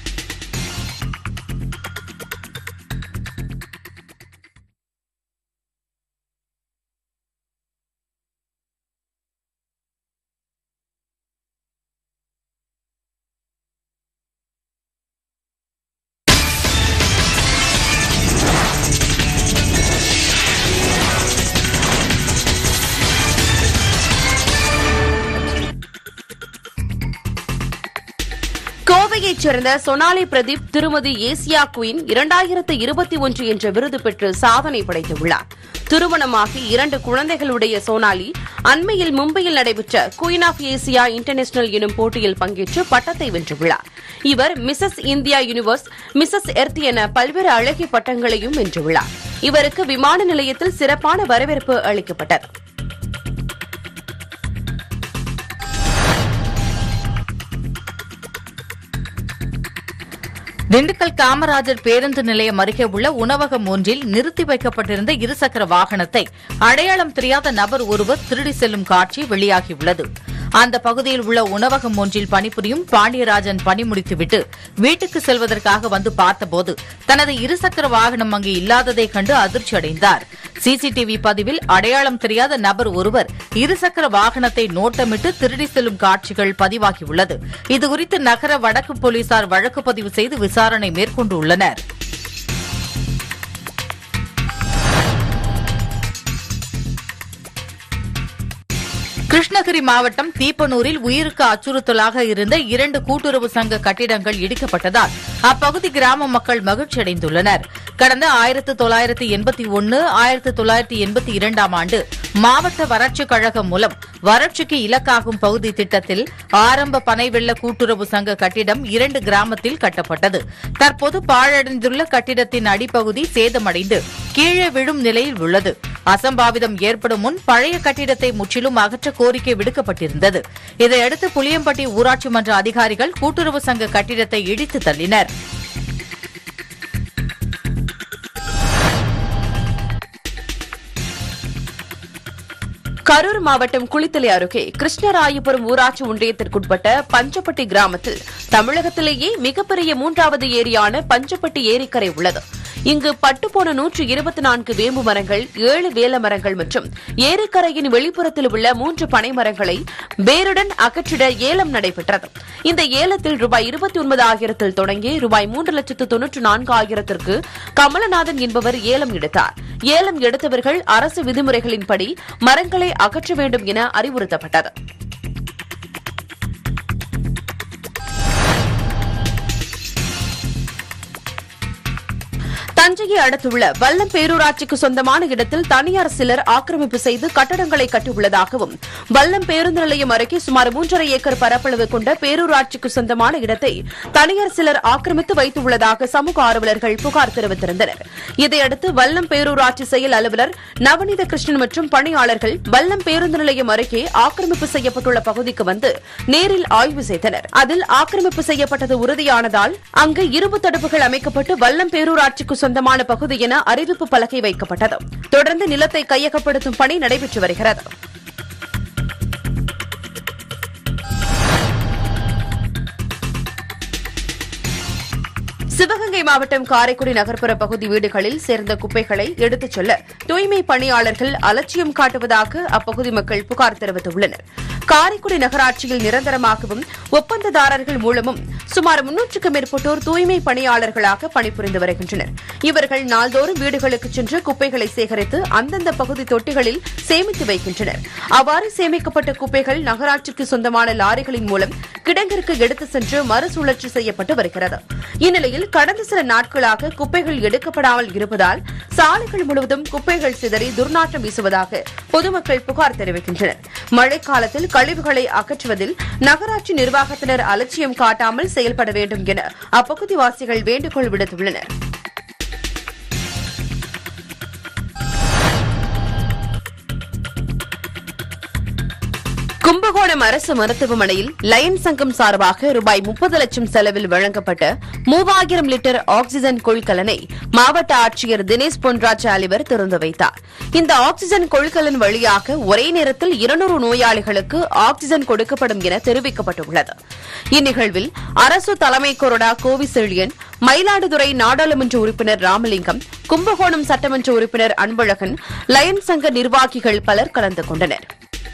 கோவையைச் சேர்ந்த சொனாலி பிரதீப் திருமதி ஏசியா குயின் இரண்டாயிரத்து இருபத்தி ஒன்று என்ற விருது பெற்று சாதனை படைத்துள்ளார் திருமணமாகி இரண்டு குழந்தைகளுடைய சோனாலி அண்மையில் மும்பையில் நடைபெற்ற குயின் ஆஃப் ஏசியா இன்டர்நேஷனல் எனும் போட்டியில் பங்கேற்று பட்டத்தை வென்றுள்ளார் இவர் Mrs India Universe Mrs Earth என பல்வேறு அழகிய பட்டங்களையும் வென்றுள்ளார் இவருக்கு விமான நிலையத்தில் சிறப்பான வரவேற்பு அளிக்கப்பட்டது திண்டுக்கல் காமராஜர் பேருந்து நிலையம் அருகே உள்ள உணவகம் ஒன்றில் நிறுத்தி வைக்கப்பட்டிருந்த இருசக்கர வாகனத்தை அடையாளம் தெரியாத நபர் ஒருவர் திருடி செல்லும் காட்சி வெளியாகியுள்ளது அந்த பகுதியில் உள்ள உணவகம் ஒன்றில் பணிபுரியும் பாண்டியராஜன் பணி முடித்துவிட்டு வீட்டுக்கு செல்வதற்காக வந்து பார்த்தபோது தனது இருசக்கர வாகனம் அங்கு இல்லாததைக் கண்டு அதிர்ச்சியடைந்தார் சிசிடிவி பதிவில் அடையாளம் தெரியாத நபர் ஒருவர் இருசக்கர வாகனத்தை நோட்டமிட்டு திருடி செல்லும் காட்சிகள் பதிவாகியுள்ளது இதுகுறித்து நகர வடக்கு போலீசார் வழக்கு பதிவு செய்து விசாரணை மேற்கொண்டுள்ளனர் கிருஷ்ணகிரி மாவட்டம் தீப்பனூரில் உயிருக்கு அச்சுறுத்தலாக இருந்த இரண்டு கூட்டுறவு சங்க கட்டிடங்கள் இடிக்கப்பட்டதால் அப்பகுதி கிராம மக்கள் மகிழ்ச்சியடைந்துள்ளனர் கடந்த ஆயிரத்து தொள்ளாயிரத்து எண்பத்தி ஒன்னு ஆயிரத்து தொள்ளாயிரத்து எண்பத்தி இரண்டாம் ஆண்டு மாவட்ட வறட்சிக் கழகம் மூலம் வறட்சிக்கு இலக்காகும் பகுதி திட்டத்தில் ஆரம்ப பனை வெள்ள கூட்டுறவு சங்க கட்டிடம் இரண்டு கிராமத்தில் கட்டப்பட்டது தற்போது பாழடைந்துள்ள கட்டிடத்தின் அடிப்பகுதி சேதமடைந்து கீழே விழும் நிலையில் உள்ளது அசம்பாவிதம் ஏற்படும் முன் பழைய கட்டிடத்தை முற்றிலும் அகற்ற கோரிக்கை விடுக்கப்பட்டிருந்தது இதையடுத்து புளியம்பட்டி ஊராட்சி மன்ற அதிகாரிகள் கூட்டுறவு சங்க கட்டிடத்தை இடித்து தள்ளினர் கரூர் மாவட்டம் குளித்தலை அருகே கிருஷ்ணராயபுரம் ஊராட்சி ஒன்றியத்திற்குட்பட்ட பஞ்சப்பட்டி கிராமத்தில் தமிழகத்திலேயே மிகப்பெரிய மூன்றாவது ஏரியான பஞ்சப்பட்டி ஏரிக்கரை உள்ளது இங்கு பட்டுப்போன நூற்று இருபத்தி நான்கு வேம்பு மரங்கள் ஏழு வேல மரங்கள் மற்றும் ஏரிக்கரையின் வெளிப்புறத்தில் உள்ள மூன்று பனை மரங்களை வேருடன் அகற்றிட ஏலம் நடைபெற்றது இந்த ஏலத்தில் ரூபாய் இருபத்தி ஒன்பது ஆயிரத்தில் தொடங்கி ரூபாய் மூன்று லட்சத்து தொன்னூற்று நான்கு ஆயிரத்திற்கு கமலநாதன் என்பவர் ஏலம் எடுத்தார் ஏலம் எடுத்தவர்கள் அரசு விதிமுறைகளின்படி மரங்களை அகற்ற வேண்டும் என அறிவுறுத்தப்பட்டது தஞ்சையை அடுத்துள்ள வல்லம் பேரூராட்சிக்கு சொந்தமான இடத்தில் தனியார் சிலர் ஆக்கிரமிப்பு செய்து கட்டடங்களை கட்டியுள்ளதாகவும் வல்லம் பேருந்து நிலையம் அருகே சுமார் மூன்றரை ஏக்கர் பரப்பளவு கொண்ட பேரூராட்சிக்கு சொந்தமான இடத்தை தனியார் சிலர் ஆக்கிரமித்து வைத்துள்ளதாக சமூக ஆர்வலர்கள் புகார் தெரிவித்திருந்தனர் இதையடுத்து வல்லம் பேரூராட்சி செயல் அலுவலர் நவநீத கிருஷ்ணன் மற்றும் பணியாளர்கள் வல்லம் பேருந்து நிலையம் அருகே ஆக்கிரமிப்பு செய்யப்பட்டுள்ள பகுதிக்கு வந்து நேரில் ஆய்வு செய்தனர் அதில் ஆக்கிரமிப்பு செய்யப்பட்டது உறுதியானதால் அங்கு இரும்பு தடுப்புகள் அமைக்கப்பட்டு வல்லம் பேரூராட்சிக்கு சொந்தமான பகுதி என அறிவிப்பு பலகை வைக்கப்பட்டது தொடர்ந்து நிலத்தை கையகப்படுத்தும் பணி நடைபெற்று வருகிறது சிவகங்கை மாவட்டம் காரைக்குடி நகர்ப்புற பகுதி வீடுகளில் சேர்ந்த குப்பைகளை எடுத்துச் செல்ல தூய்மை பணியாளர்கள் அலட்சியம் காட்டுவதாக அப்பகுதி மக்கள் புகார் தெரிவித்துள்ளனர் காரைக்குடி நகராட்சியில் நிரந்தரமாகவும் ஒப்பந்ததாரர்கள் மூலமும் சுமார் முன்னூற்றுக்கும் மேற்பட்டோர் தூய்மை பணியாளர்களாக பணிபுரிந்து வருகின்றனர் இவர்கள் நாள்தோறும் வீடுகளுக்கு சென்று குப்பைகளை சேகரித்து அந்தந்த பகுதி தொட்டிகளில் சேமித்து வைக்கின்றனர் அவ்வாறு சேமிக்கப்பட்ட குப்பைகள் நகராட்சிக்கு சொந்தமான லாரிகளின் மூலம் கிடங்கிற்கு எடுத்து சென்று மறுசுழற்சி செய்யப்பட்டு வருகிறது இந்நிலையில் கடந்த சில நாட்களாக குப்பைகள் எடுக்கப்படாமல் இருப்பதால் சாலைகள் முழுவதும் குப்பைகள் சிதறி துர்நாற்றம் வீசுவதாக பொதுமக்கள் புகார் தெரிவிக்கின்றனர் மழைக்காலத்தில் கழிவுகளை அகற்றுவதில் நகராட்சி நிர்வாகத்தினர் அலட்சியம் காட்டாமல் செயல்பட வேண்டும் என அப்பகுதிவாசிகள் வேண்டுகோள் விடுத்துள்ளனர் கும்பகோணம் அரசு மருத்துவமனையில் லயன் சங்கம் சார்பாக ரூபாய் முப்பது லட்சம் செலவில் வழங்கப்பட்ட மூவாயிரம் லிட்டர் ஆக்ஸிஜன் கொள்கலனை மாவட்ட ஆட்சியர் தினேஷ் பொன்ராஜ் அலிவர் திறந்து வைத்தார் இந்த ஆக்ஸிஜன் கொள்கலன் வழியாக ஒரே நேரத்தில் இருநூறு நோயாளிகளுக்கு ஆக்ஸிஜன் கொடுக்கப்படும் என தெரிவிக்கப்பட்டுள்ளது இந்நிகழ்வில் அரசு தலைமை கொறடா கோவி செழியன் மயிலாடுதுறை நாடாளுமன்ற உறுப்பினர் ராமலிங்கம் கும்பகோணம் சட்டமன்ற உறுப்பினர் அன்பழகன் லயன் சங்க நிர்வாகிகள் பலர் கலந்து கொண்டனர்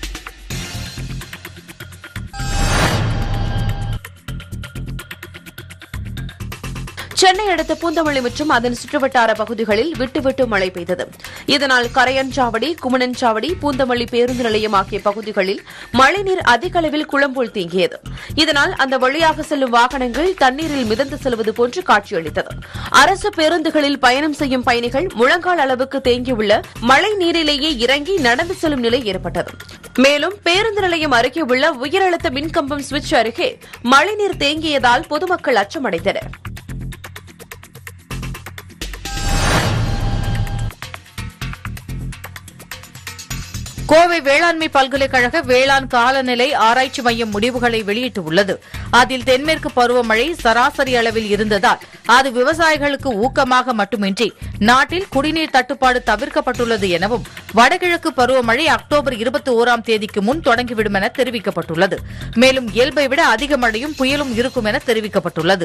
சென்னை அடுத்த பூந்தமல்லி மற்றும் அதன் சுற்றுவட்டார பகுதிகளில் விட்டுவிட்டு மழை பெய்தது இதனால் கரையன்சாவடி குமணன்சாவடி பூந்தமல்லி பேருந்து நிலையம் ஆகிய பகுதிகளில் மழைநீர் அதிக அளவில் குளம்போல் தேங்கியது இதனால் அந்த வழியாக செல்லும் வாகனங்கள் தண்ணீரில் மிதந்து செல்வது போன்று காட்சியளித்தது அரசு பேருந்துகளில் பயணம் செய்யும் பயணிகள் முழங்கால் அளவுக்கு தேங்கியுள்ள மழை நீரிலேயே இறங்கி நடந்து செல்லும் நிலை ஏற்பட்டது மேலும் பேருந்து நிலையம் அருகே உள்ள உயரழுத்த மின்கம்பம் சுவிட்ச் அருகே மழைநீர் தேங்கியதால் பொதுமக்கள் அச்சமடைந்தனர் கோவை வேளாண்மை பல்கலைக்கழக வேளாண் காலநிலை ஆராய்ச்சி மையம் முடிவுகளை வெளியிட்டுள்ளது அதில் தென்மேற்கு பருவமழை சராசரி அளவில் இருந்ததால் அது விவசாயிகளுக்கு ஊக்கமாக மட்டுமின்றி நாட்டில் குடிநீர் தட்டுப்பாடு தவிர்க்கப்பட்டுள்ளது எனவும் வடகிழக்கு பருவமழை அக்டோபர் இருபத்தி ஓராம் தேதிக்கு முன் தொடங்கிவிடும் என தெரிவிக்கப்பட்டுள்ளது மேலும் இயல்பை விட அதிக மழையும் புயலும் இருக்கும் என தெரிவிக்கப்பட்டுள்ளது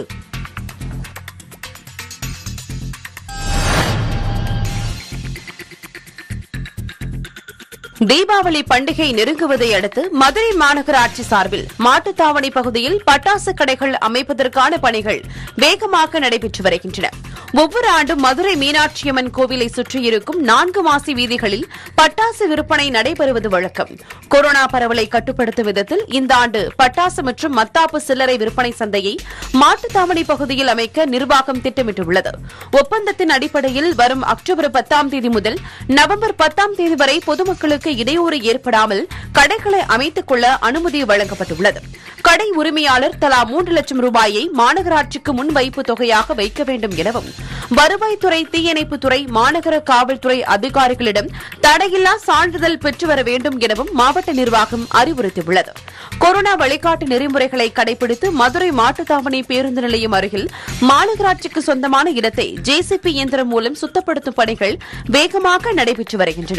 தீபாவளி பண்டிகை நெருங்குவதை அடுத்து மதுரை மாநகராட்சி சார்பில் மாட்டுத்தாவணி பகுதியில் பட்டாசு கடைகள் அமைப்பதற்கான பணிகள் வேகமாக நடைபெற்று வருகின்றன ஒவ்வொரு ஆண்டும் மதுரை மீனாட்சியம்மன் கோவிலை சுற்றியிருக்கும் நான்கு மாசி வீதிகளில் பட்டாசு விற்பனை நடைபெறுவது வழக்கம் கொரோனா பரவலை கட்டுப்படுத்தும் விதத்தில் இந்த ஆண்டு பட்டாசு மற்றும் மத்தாப்பு சில்லறை விற்பனை சந்தையை மாட்டுத்தாவணி பகுதியில் அமைக்க நிர்வாகம் திட்டமிட்டுள்ளது ஒப்பந்தத்தின் அடிப்படையில் வரும் அக்டோபர் பத்தாம் தேதி முதல் நவம்பர் பத்தாம் தேதி வரை பொதுமக்களுக்கு இடையூறு ஏற்படாமல் கடைகளை அமைத்துக் கொள்ள அனுமதி வழங்கப்பட்டுள்ளது கடை உரிமையாளர் தலா மூன்று லட்சம் ரூபாயை மாநகராட்சிக்கு முன்வைப்பு தொகையாக வைக்க வேண்டும் எனவும் வருவாய்த்துறை தீயணைப்புத்துறை மாநகர காவல்துறை அதிகாரிகளிடம் தடையில்லா சான்றிதழ் பெற்று வர வேண்டும் எனவும் மாவட்ட நிர்வாகம் அறிவுறுத்தியுள்ளது கொரோனா வழிகாட்டு நெறிமுறைகளை கடைபிடித்து மதுரை மாட்டுத்தாவணி பேருந்து நிலையம் அருகில் மாநகராட்சிக்கு சொந்தமான இடத்தை ஜேசிபி இயந்திரம் மூலம் சுத்தப்படுத்தும் பணிகள் வேகமாக நடைபெற்று வருகின்றன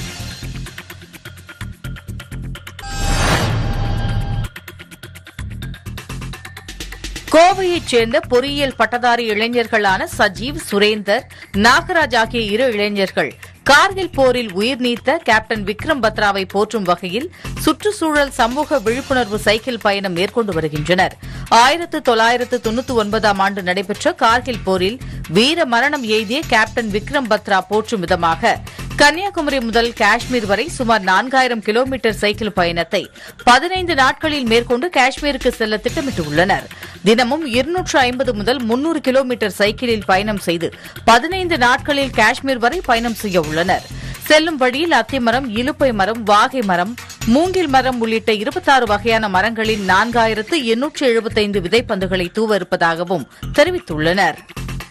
கோவையைச் சேர்ந்த பொறியியல் பட்டதாரி இளைஞர்களான சஜீவ் சுரேந்தர் நாகராஜ் ஆகிய இரு இளைஞர்கள் கார்கில் போரில் உயிர் நீத்த கேப்டன் விக்ரம் பத்ராவை போற்றும் வகையில் சுற்றுச்சூழல் சமூக விழிப்புணர்வு சைக்கிள் பயணம் மேற்கொண்டு வருகின்றனர் ஆயிரத்து தொள்ளாயிரத்து தொண்ணூத்தி ஒன்பதாம் ஆண்டு நடைபெற்ற கார்கில் போரில் வீர மரணம் எய்திய கேப்டன் விக்ரம் பத்ரா போற்றும் விதமாக கன்னியாகுமரி முதல் காஷ்மீர் வரை சுமார் நான்காயிரம் கிலோமீட்டர் சைக்கிள் பயணத்தை பதினைந்து நாட்களில் மேற்கொண்டு காஷ்மீருக்கு செல்ல திட்டமிட்டுள்ளனர் தினமும் இருநூற்று ஐம்பது முதல் முன்னூறு கிலோமீட்டர் சைக்கிளில் பயணம் செய்து பதினைந்து நாட்களில் காஷ்மீர் வரை பயணம் செய்ய உள்ளனர் செல்லும் வழியில் அத்திமரம் இலுப்பை மரம் வாகை மரம் மூங்கில் மரம் உள்ளிட்ட இருபத்தாறு வகையான மரங்களின் நான்காயிரத்து எண்ணூற்று எழுபத்தைந்து விதைப்பந்துகளை தூவ இருப்பதாகவும் தெரிவித்துள்ளனர்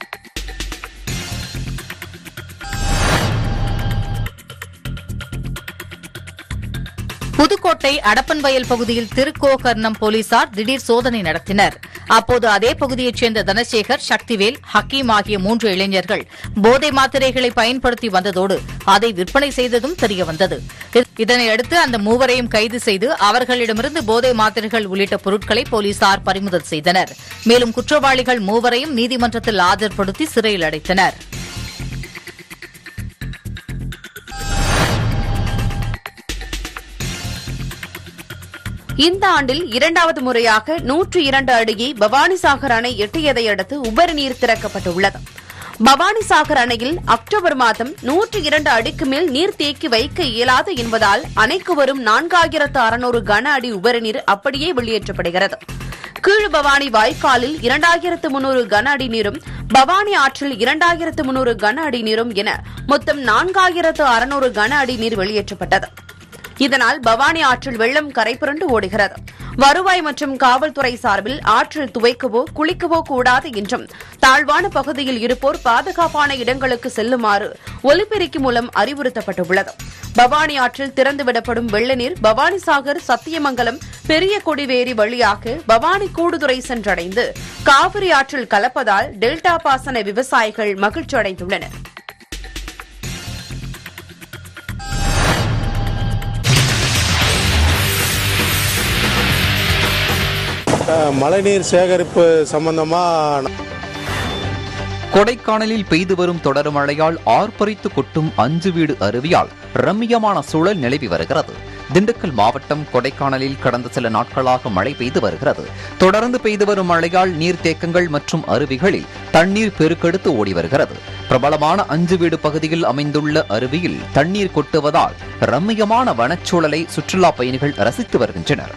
புதுக்கோட்டை அடப்பன்வயல் பகுதியில் திருக்கோகர்ணம் போலீசார் திடீர் சோதனை நடத்தினர் அப்போது அதே பகுதியைச் சேர்ந்த தனசேகர் சக்திவேல் ஹக்கீம் ஆகிய மூன்று இளைஞர்கள் போதை மாத்திரைகளை பயன்படுத்தி வந்ததோடு அதை விற்பனை செய்ததும் தெரியவந்தது இதனையடுத்து அந்த மூவரையும் கைது செய்து அவர்களிடமிருந்து போதை மாத்திரைகள் உள்ளிட்ட பொருட்களை போலீசார் பறிமுதல் செய்தனர் மேலும் குற்றவாளிகள் மூவரையும் நீதிமன்றத்தில் ஆஜர்படுத்தி சிறையில் அடைத்தனர் இந்த ஆண்டில் இரண்டாவது முறையாக நூற்று இரண்டு அடியை பவானிசாகர் அணை எட்டியதை அடுத்து உபரி நீர் திறக்கப்பட்டுள்ளது பவானிசாகர் அணையில் அக்டோபர் மாதம் நூற்று இரண்டு அடிக்கு மேல் நீர் தேக்கி வைக்க இயலாது என்பதால் அணைக்கு வரும் நான்காயிரத்து அறுநூறு கன அடி உபரி நீர் அப்படியே வெளியேற்றப்படுகிறது கீழ் பவானி வாய்க்காலில் இரண்டாயிரத்து முன்னூறு கன அடி நீரும் பவானி ஆற்றில் இரண்டாயிரத்து முன்னூறு கன அடி நீரும் என மொத்தம் நான்காயிரத்து அறுநூறு கன அடி நீர் வெளியேற்றப்பட்டது இதனால் பவானி ஆற்றில் வெள்ளம் கரைபுரண்டு ஓடுகிறது வருவாய் மற்றும் காவல்துறை சார்பில் ஆற்றில் துவைக்கவோ குளிக்கவோ கூடாது என்றும் தாழ்வான பகுதியில் இருப்போர் பாதுகாப்பான இடங்களுக்கு செல்லுமாறு ஒலிபெருக்கி மூலம் அறிவுறுத்தப்பட்டுள்ளது பவானி ஆற்றில் திறந்துவிடப்படும் வெள்ள நீர் பவானிசாகர் சத்தியமங்கலம் பெரிய கொடிவேரி வழியாக பவானி கூடுதுறை சென்றடைந்து காவிரி ஆற்றில் கலப்பதால் டெல்டா பாசன விவசாயிகள் மகிழ்ச்சி அடைந்துள்ளனர் மழைநீர் சேகரிப்பு சம்பந்தமாக கொடைக்கானலில் பெய்து வரும் தொடர் மழையால் ஆர்ப்பரித்து கொட்டும் அஞ்சு வீடு அருவியால் ரம்மியமான சூழல் நிலவி வருகிறது திண்டுக்கல் மாவட்டம் கொடைக்கானலில் கடந்த சில நாட்களாக மழை பெய்து வருகிறது தொடர்ந்து பெய்து வரும் மழையால் நீர்த்தேக்கங்கள் மற்றும் அருவிகளில் தண்ணீர் பெருக்கெடுத்து ஓடி வருகிறது பிரபலமான அஞ்சு வீடு பகுதியில் அமைந்துள்ள அருவியில் தண்ணீர் கொட்டுவதால் ரம்மியமான வனச்சூழலை சுற்றுலா பயணிகள் ரசித்து வருகின்றனர்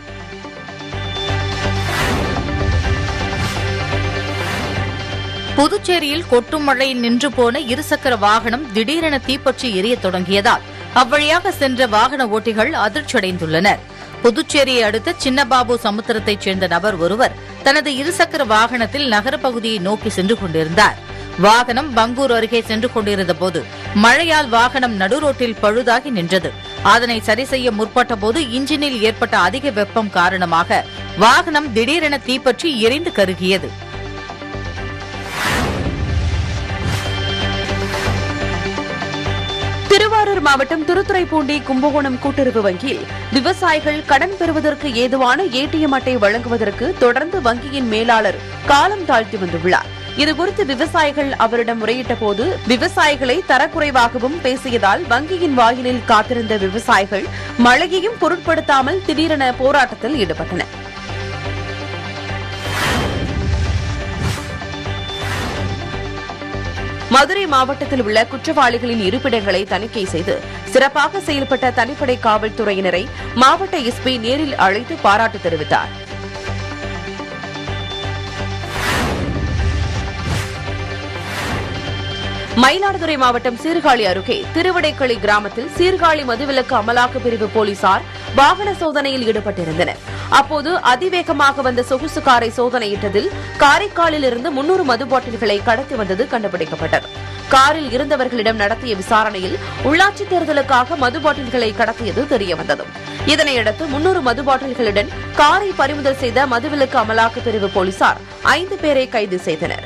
புதுச்சேரியில் கொட்டும் மழையில் நின்று போன இருசக்கர வாகனம் திடீரென தீப்பற்றி எரியத் தொடங்கியதால் அவ்வழியாக சென்ற வாகன ஓட்டிகள் அதிர்ச்சியடைந்துள்ளனர் புதுச்சேரியை அடுத்த சின்னபாபு சமுத்திரத்தைச் சேர்ந்த நபர் ஒருவர் தனது இருசக்கர வாகனத்தில் நகரப் பகுதியை நோக்கி சென்று கொண்டிருந்தார் வாகனம் பங்கூர் அருகே சென்று கொண்டிருந்த போது மழையால் வாகனம் நடுரோட்டில் பழுதாகி நின்றது அதனை சரி செய்ய முற்பட்ட போது இன்ஜினில் ஏற்பட்ட அதிக வெப்பம் காரணமாக வாகனம் திடீரென தீப்பற்றி எரிந்து கருகியது திருவாரூர் மாவட்டம் திருத்துறைப்பூண்டி கும்பகோணம் கூட்டுறவு வங்கியில் விவசாயிகள் கடன் பெறுவதற்கு ஏதுவான ஏடிஎம் அட்டை வழங்குவதற்கு தொடர்ந்து வங்கியின் மேலாளர் காலம் தாழ்த்தி வந்துள்ளார் இதுகுறித்து விவசாயிகள் அவரிடம் முறையிட்ட போது விவசாயிகளை தரக்குறைவாகவும் பேசியதால் வங்கியின் வாயிலில் காத்திருந்த விவசாயிகள் மழையையும் பொருட்படுத்தாமல் திடீரென போராட்டத்தில் ஈடுபட்டனர் மதுரை மாவட்டத்தில் உள்ள குற்றவாளிகளின் இருப்பிடங்களை தணிக்கை செய்து சிறப்பாக செயல்பட்ட தனிப்படை காவல்துறையினரை மாவட்ட எஸ்பி நேரில் அழைத்து பாராட்டு தெரிவித்தார் மயிலாடுதுறை மாவட்டம் சீர்காழி அருகே திருவிடைக்களி கிராமத்தில் சீர்காழி மதுவிலக்கு அமலாக்க பிரிவு போலீசார் வாகன சோதனையில் ஈடுபட்டிருந்தனர் அப்போது அதிவேகமாக வந்த சொகுசு காரை சோதனையிட்டதில் காரைக்காலில் இருந்து முன்னூறு மது பாட்டில்களை கடத்தி வந்தது கண்டுபிடிக்கப்பட்டது காரில் இருந்தவர்களிடம் நடத்திய விசாரணையில் உள்ளாட்சித் தேர்தலுக்காக மது பாட்டில்களை கடத்தியது தெரியவந்தது இதனையடுத்து முன்னூறு மது பாட்டில்களுடன் காரை பறிமுதல் செய்த மதுவிலக்கு அமலாக்க பிரிவு போலீசார் ஐந்து பேரை கைது செய்தனர்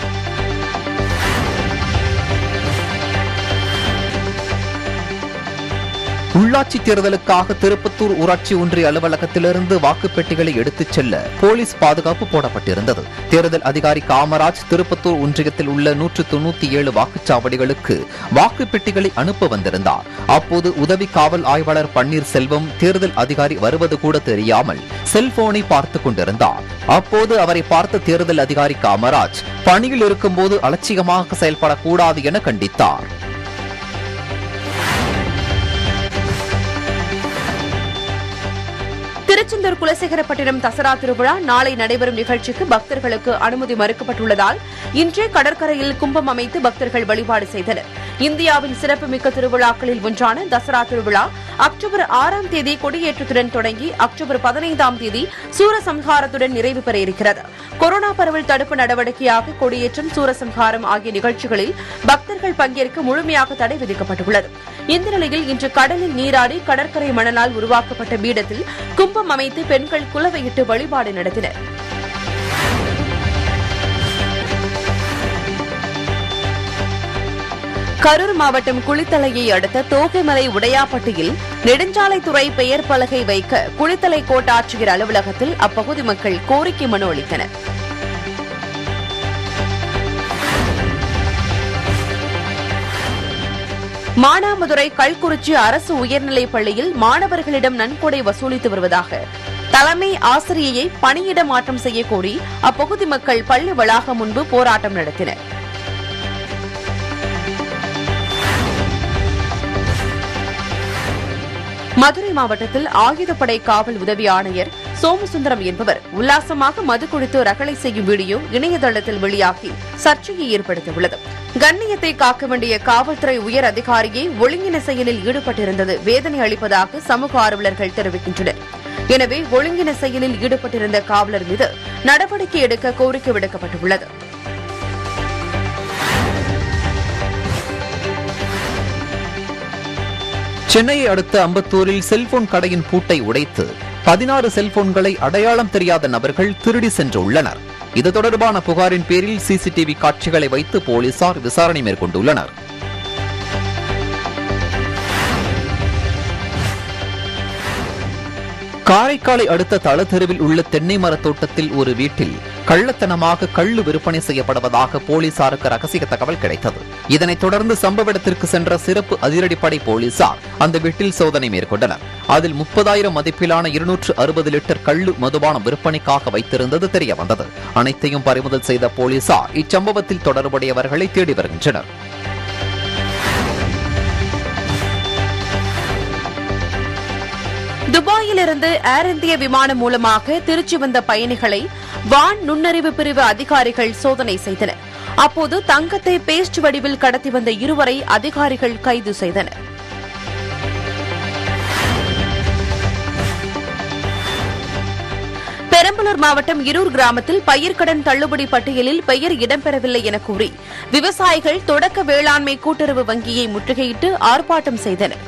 உள்ளாட்சி தேர்தலுக்காக திருப்பத்தூர் ஊராட்சி ஒன்றிய அலுவலகத்திலிருந்து வாக்குப்பெட்டிகளை எடுத்துச் செல்ல போலீஸ் பாதுகாப்பு போடப்பட்டிருந்தது தேர்தல் அதிகாரி காமராஜ் திருப்பத்தூர் ஒன்றியத்தில் உள்ள நூற்று தொண்ணூத்தி ஏழு வாக்குச்சாவடிகளுக்கு வாக்குப்பெட்டிகளை அனுப்ப வந்திருந்தார் அப்போது உதவி காவல் ஆய்வாளர் பன்னீர் செல்வம் தேர்தல் அதிகாரி வருவது கூட தெரியாமல் செல்போனை பார்த்துக் கொண்டிருந்தார் அப்போது அவரை பார்த்த தேர்தல் அதிகாரி காமராஜ் பணியில் இருக்கும்போது அலட்சியமாக செயல்படக்கூடாது என கண்டித்தார் திருச்செந்தூர் குலசேகரப்பட்டினம் தசரா திருவிழா நாளை நடைபெறும் நிகழ்ச்சிக்கு பக்தர்களுக்கு அனுமதி மறுக்கப்பட்டுள்ளதால் இன்றே கடற்கரையில் கும்பம் அமைத்து பக்தர்கள் வழிபாடு செய்தனர் இந்தியாவின் சிறப்புமிக்க திருவிழாக்களில் ஒன்றான தசரா திருவிழா அக்டோபர் ஆறாம் தேதி கொடியேற்றத்துடன் தொடங்கி அக்டோபர் பதினைந்தாம் தேதி சூரசம்ஹாரத்துடன் நிறைவு பெற இருக்கிறது கொரோனா பரவல் தடுப்பு நடவடிக்கையாக கொடியேற்றம் சூரசம்ஹாரம் ஆகிய நிகழ்ச்சிகளில் பக்தர்கள் பங்கேற்க முழுமையாக தடை விதிக்கப்பட்டுள்ளது இந்த நிலையில் இன்று கடலில் நீராடி கடற்கரை மணலால் உருவாக்கப்பட்ட பீடத்தில் கும்பம் அமைத்து பெண்கள் குலவையிட்டு வழிபாடு நடத்தினர் கரூர் மாவட்டம் குளித்தலையை அடுத்த தோகைமலை உடையாப்பட்டியில் நெடுஞ்சாலைத்துறை பெயர் பலகை வைக்க குளித்தலை கோட்டாட்சியர் அலுவலகத்தில் அப்பகுதி மக்கள் கோரிக்கை மனு அளித்தனர் மானாமதுரை கல்குறிச்சி அரசு உயர்நிலைப் பள்ளியில் மாணவர்களிடம் நன்கொடை வசூலித்து வருவதாக தலைமை ஆசிரியையை பணியிட மாற்றம் செய்யக்கோரி அப்பகுதி மக்கள் பள்ளி வளாகம் முன்பு போராட்டம் நடத்தினர் மதுரை மாவட்டத்தில் ஆயுதப்படை காவல் உதவி ஆணையர் சோமசுந்தரம் என்பவர் உல்லாசமாக மது குடித்து ரகளை செய்யும் வீடியோ இணையதளத்தில் வெளியாகி சர்ச்சையை ஏற்படுத்தியுள்ளது கண்ணியத்தை காக்க வேண்டிய காவல்துறை உயர் அதிகாரியை ஒழுங்கின செயலில் ஈடுபட்டிருந்தது வேதனை அளிப்பதாக சமூக ஆர்வலர்கள் தெரிவிக்கின்றனர் எனவே ஒழுங்கின செயலில் ஈடுபட்டிருந்த காவலர் மீது நடவடிக்கை எடுக்க கோரிக்கை விடுக்கப்பட்டுள்ளது சென்னையை அடுத்த அம்பத்தூரில் செல்போன் கடையின் பூட்டை உடைத்து பதினாறு செல்போன்களை அடையாளம் தெரியாத நபர்கள் திருடி சென்று உள்ளனர் இது தொடர்பான புகாரின் பேரில் சிசிடிவி காட்சிகளை வைத்து போலீசார் விசாரணை மேற்கொண்டுள்ளனர் காரைக்காலை அடுத்த தளத்தெருவில் உள்ள தென்னை மரத் தோட்டத்தில் ஒரு வீட்டில் கள்ளத்தனமாக கள்ளு விற்பனை செய்யப்படுவதாக போலீசாருக்கு ரகசிய தகவல் கிடைத்தது இதனைத் தொடர்ந்து சம்பவ இடத்திற்கு சென்ற சிறப்பு அதிரடிப்படை போலீசார் அந்த வீட்டில் சோதனை மேற்கொண்டனர் அதில் முப்பதாயிரம் மதிப்பிலான இருநூற்று அறுபது லிட்டர் கள்ளு மதுபானம் விற்பனைக்காக வைத்திருந்தது தெரிய வந்தது அனைத்தையும் பறிமுதல் செய்த போலீசார் இச்சம்பவத்தில் தொடர்புடையவர்களை தேடி வருகின்றனர் துபாயிலிருந்து ஏர் இந்திய விமானம் மூலமாக திருச்சி வந்த பயணிகளை வான் நுண்ணறிவு பிரிவு அதிகாரிகள் சோதனை செய்தனர் அப்போது தங்கத்தை பேஸ்ட் வடிவில் கடத்தி வந்த இருவரை அதிகாரிகள் கைது செய்தனர் பெரம்பலூர் மாவட்டம் இருர் கிராமத்தில் பயிர்க்கடன் தள்ளுபடி பட்டியலில் பெயர் இடம்பெறவில்லை என கூறி விவசாயிகள் தொடக்க வேளாண்மை கூட்டுறவு வங்கியை முற்றுகையிட்டு ஆர்ப்பாட்டம் செய்தனர்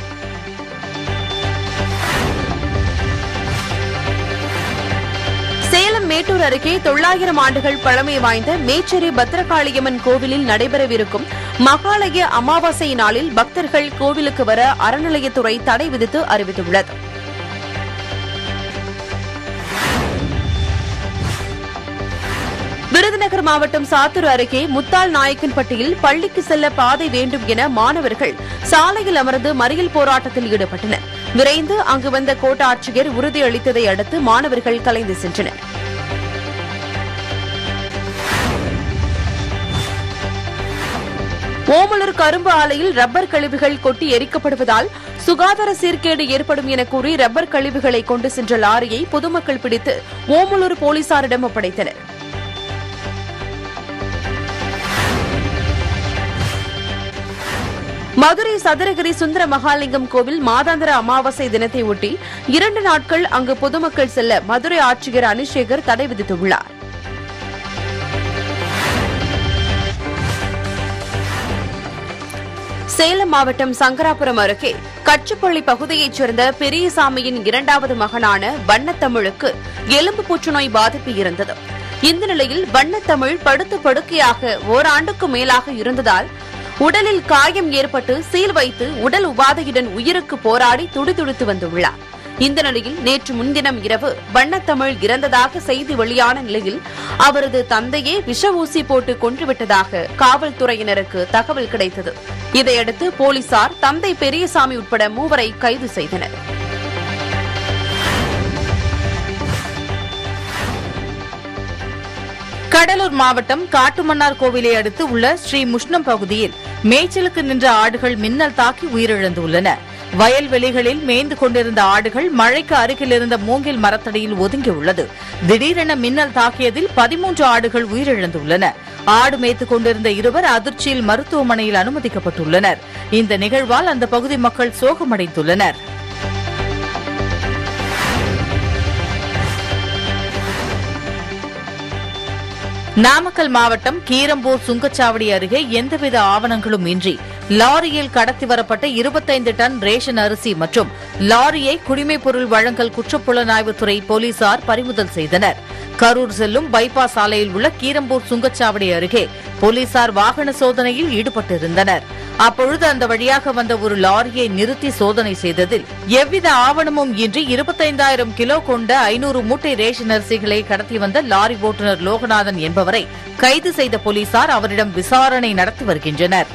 சேலம் மேட்டூர் அருகே தொள்ளாயிரம் ஆண்டுகள் பழமை வாய்ந்த மேச்சேரி பத்திரகாளியம்மன் கோவிலில் நடைபெறவிருக்கும் மகாலய அமாவாசை நாளில் பக்தர்கள் கோவிலுக்கு வர அறநிலையத்துறை தடை விதித்து அறிவித்துள்ளது விருதுநகர் மாவட்டம் சாத்தூர் அருகே முத்தால் நாயக்கன்பட்டியில் பள்ளிக்கு செல்ல பாதை வேண்டும் என மாணவர்கள் சாலையில் அமர்ந்து மறியல் போராட்டத்தில் ஈடுபட்டனர் விரைந்து அங்கு வந்த கோட்டாட்சியர் உறுதியளித்ததை அடுத்து மாணவர்கள் கலைந்து சென்றனர் ஓமலூர் கரும்பு ஆலையில் ரப்பர் கழிவுகள் கொட்டி எரிக்கப்படுவதால் சுகாதார சீர்கேடு ஏற்படும் என கூறி ரப்பர் கழிவுகளை கொண்டு சென்ற லாரியை பொதுமக்கள் பிடித்து ஓமலூர் போலீசாரிடம் ஒப்படைத்தனர் மதுரை சதுரகிரி சுந்தர மகாலிங்கம் கோவில் மாதாந்திர அமாவாசை தினத்தை ஒட்டி இரண்டு நாட்கள் அங்கு பொதுமக்கள் செல்ல மதுரை ஆட்சியர் அனிஷேகர் தடை விதித்துள்ளார் சேலம் மாவட்டம் சங்கராபுரம் அருகே கச்சுப்பள்ளி பகுதியைச் சேர்ந்த பெரியசாமியின் இரண்டாவது மகனான வண்ணத்தமிழுக்கு எலும்பு புற்றுநோய் பாதிப்பு இருந்தது இந்த நிலையில் வண்ணத்தமிழ் படுத்து படுக்கையாக ஓராண்டுக்கு மேலாக இருந்ததால் உடலில் காயம் ஏற்பட்டு சீல் வைத்து உடல் உபாதையுடன் உயிருக்கு போராடி துடிதுடித்து வந்துள்ளார் இந்த நிலையில் நேற்று முன்தினம் இரவு வண்ணத்தமிழ் இறந்ததாக செய்தி வெளியான நிலையில் அவரது தந்தையே விஷ ஊசி போட்டு கொன்றுவிட்டதாக காவல்துறையினருக்கு தகவல் கிடைத்தது இதையடுத்து போலீசார் தந்தை பெரியசாமி உட்பட மூவரை கைது செய்தனர் கடலூர் மாவட்டம் காட்டுமன்னார் கோவிலை அடுத்து உள்ள ஸ்ரீ முஷ்ணம் பகுதியில் மேய்ச்சலுக்கு நின்ற ஆடுகள் மின்னல் தாக்கி உயிரிழந்துள்ளன வயல்வெளிகளில் மேய்ந்து கொண்டிருந்த ஆடுகள் மழைக்கு அருகில் இருந்த மூங்கில் மரத்தடியில் ஒதுங்கியுள்ளது திடீரென மின்னல் தாக்கியதில் பதிமூன்று ஆடுகள் உயிரிழந்துள்ளன ஆடு மேய்த்துக் கொண்டிருந்த இருவர் அதிர்ச்சியில் மருத்துவமனையில் அனுமதிக்கப்பட்டுள்ளனர் இந்த நிகழ்வால் அந்த பகுதி மக்கள் சோகமடைந்துள்ளனர் நாமக்கல் மாவட்டம் கீரம்பூர் சுங்கச்சாவடி அருகே எந்தவித ஆவணங்களும் இன்றி லாரியில் கடத்தி வரப்பட்ட இருபத்தைந்து டன் ரேஷன் அரிசி மற்றும் லாரியை குடிமைப் பொருள் வழங்கல் குற்றப்புலனாய்வுத்துறை போலீசார் பறிமுதல் செய்தனர் கரூர் செல்லும் பைபாஸ் சாலையில் உள்ள கீரம்பூர் சுங்கச்சாவடி அருகே போலீசார் வாகன சோதனையில் ஈடுபட்டிருந்தனர் அப்பொழுது அந்த வழியாக வந்த ஒரு லாரியை நிறுத்தி சோதனை செய்ததில் எவ்வித ஆவணமும் இன்றி இருபத்தைந்தாயிரம் கிலோ கொண்ட ஐநூறு மூட்டை ரேஷன் அரிசிகளை கடத்தி வந்த லாரி ஓட்டுநர் லோகநாதன் என்பவரை கைது செய்த போலீசார் அவரிடம் விசாரணை நடத்தி வருகின்றனர்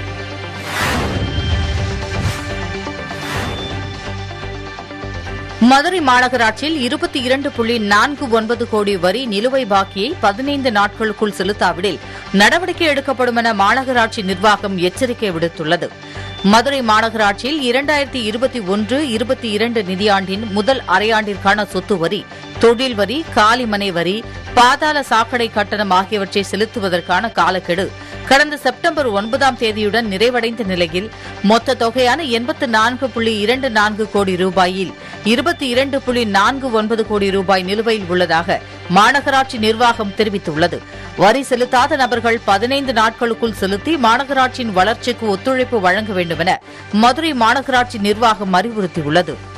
மதுரை மாநகராட்சியில் இருபத்தி இரண்டு புள்ளி நான்கு ஒன்பது கோடி வரி நிலுவை பாக்கியை பதினைந்து நாட்களுக்குள் செலுத்தாவிடில் நடவடிக்கை எடுக்கப்படும் என மாநகராட்சி நிர்வாகம் எச்சரிக்கை விடுத்துள்ளது மதுரை மாநகராட்சியில் இரண்டாயிரத்தி இருபத்தி ஒன்று இருபத்தி இரண்டு நிதியாண்டின் முதல் அரையாண்டிற்கான சொத்து வரி தொழில் வரி காலிமனை வரி பாதாள சாக்கடை கட்டணம் ஆகியவற்றை செலுத்துவதற்கான காலக்கெடு கடந்த செப்டம்பர் ஒன்பதாம் தேதியுடன் நிறைவடைந்த நிலையில் மொத்த தொகையான எண்பத்து நான்கு புள்ளி இரண்டு நான்கு கோடி ரூபாயில் இருபத்தி இரண்டு புள்ளி நான்கு ஒன்பது கோடி ரூபாய் நிலுவையில் உள்ளதாக மாநகராட்சி நிர்வாகம் தெரிவித்துள்ளது வரி செலுத்தாத நபர்கள் பதினைந்து நாட்களுக்குள் செலுத்தி மாநகராட்சியின் வளர்ச்சிக்கு ஒத்துழைப்பு வழங்க வேண்டும் என மதுரை மாநகராட்சி நிர்வாகம் அறிவுறுத்தியுள்ளது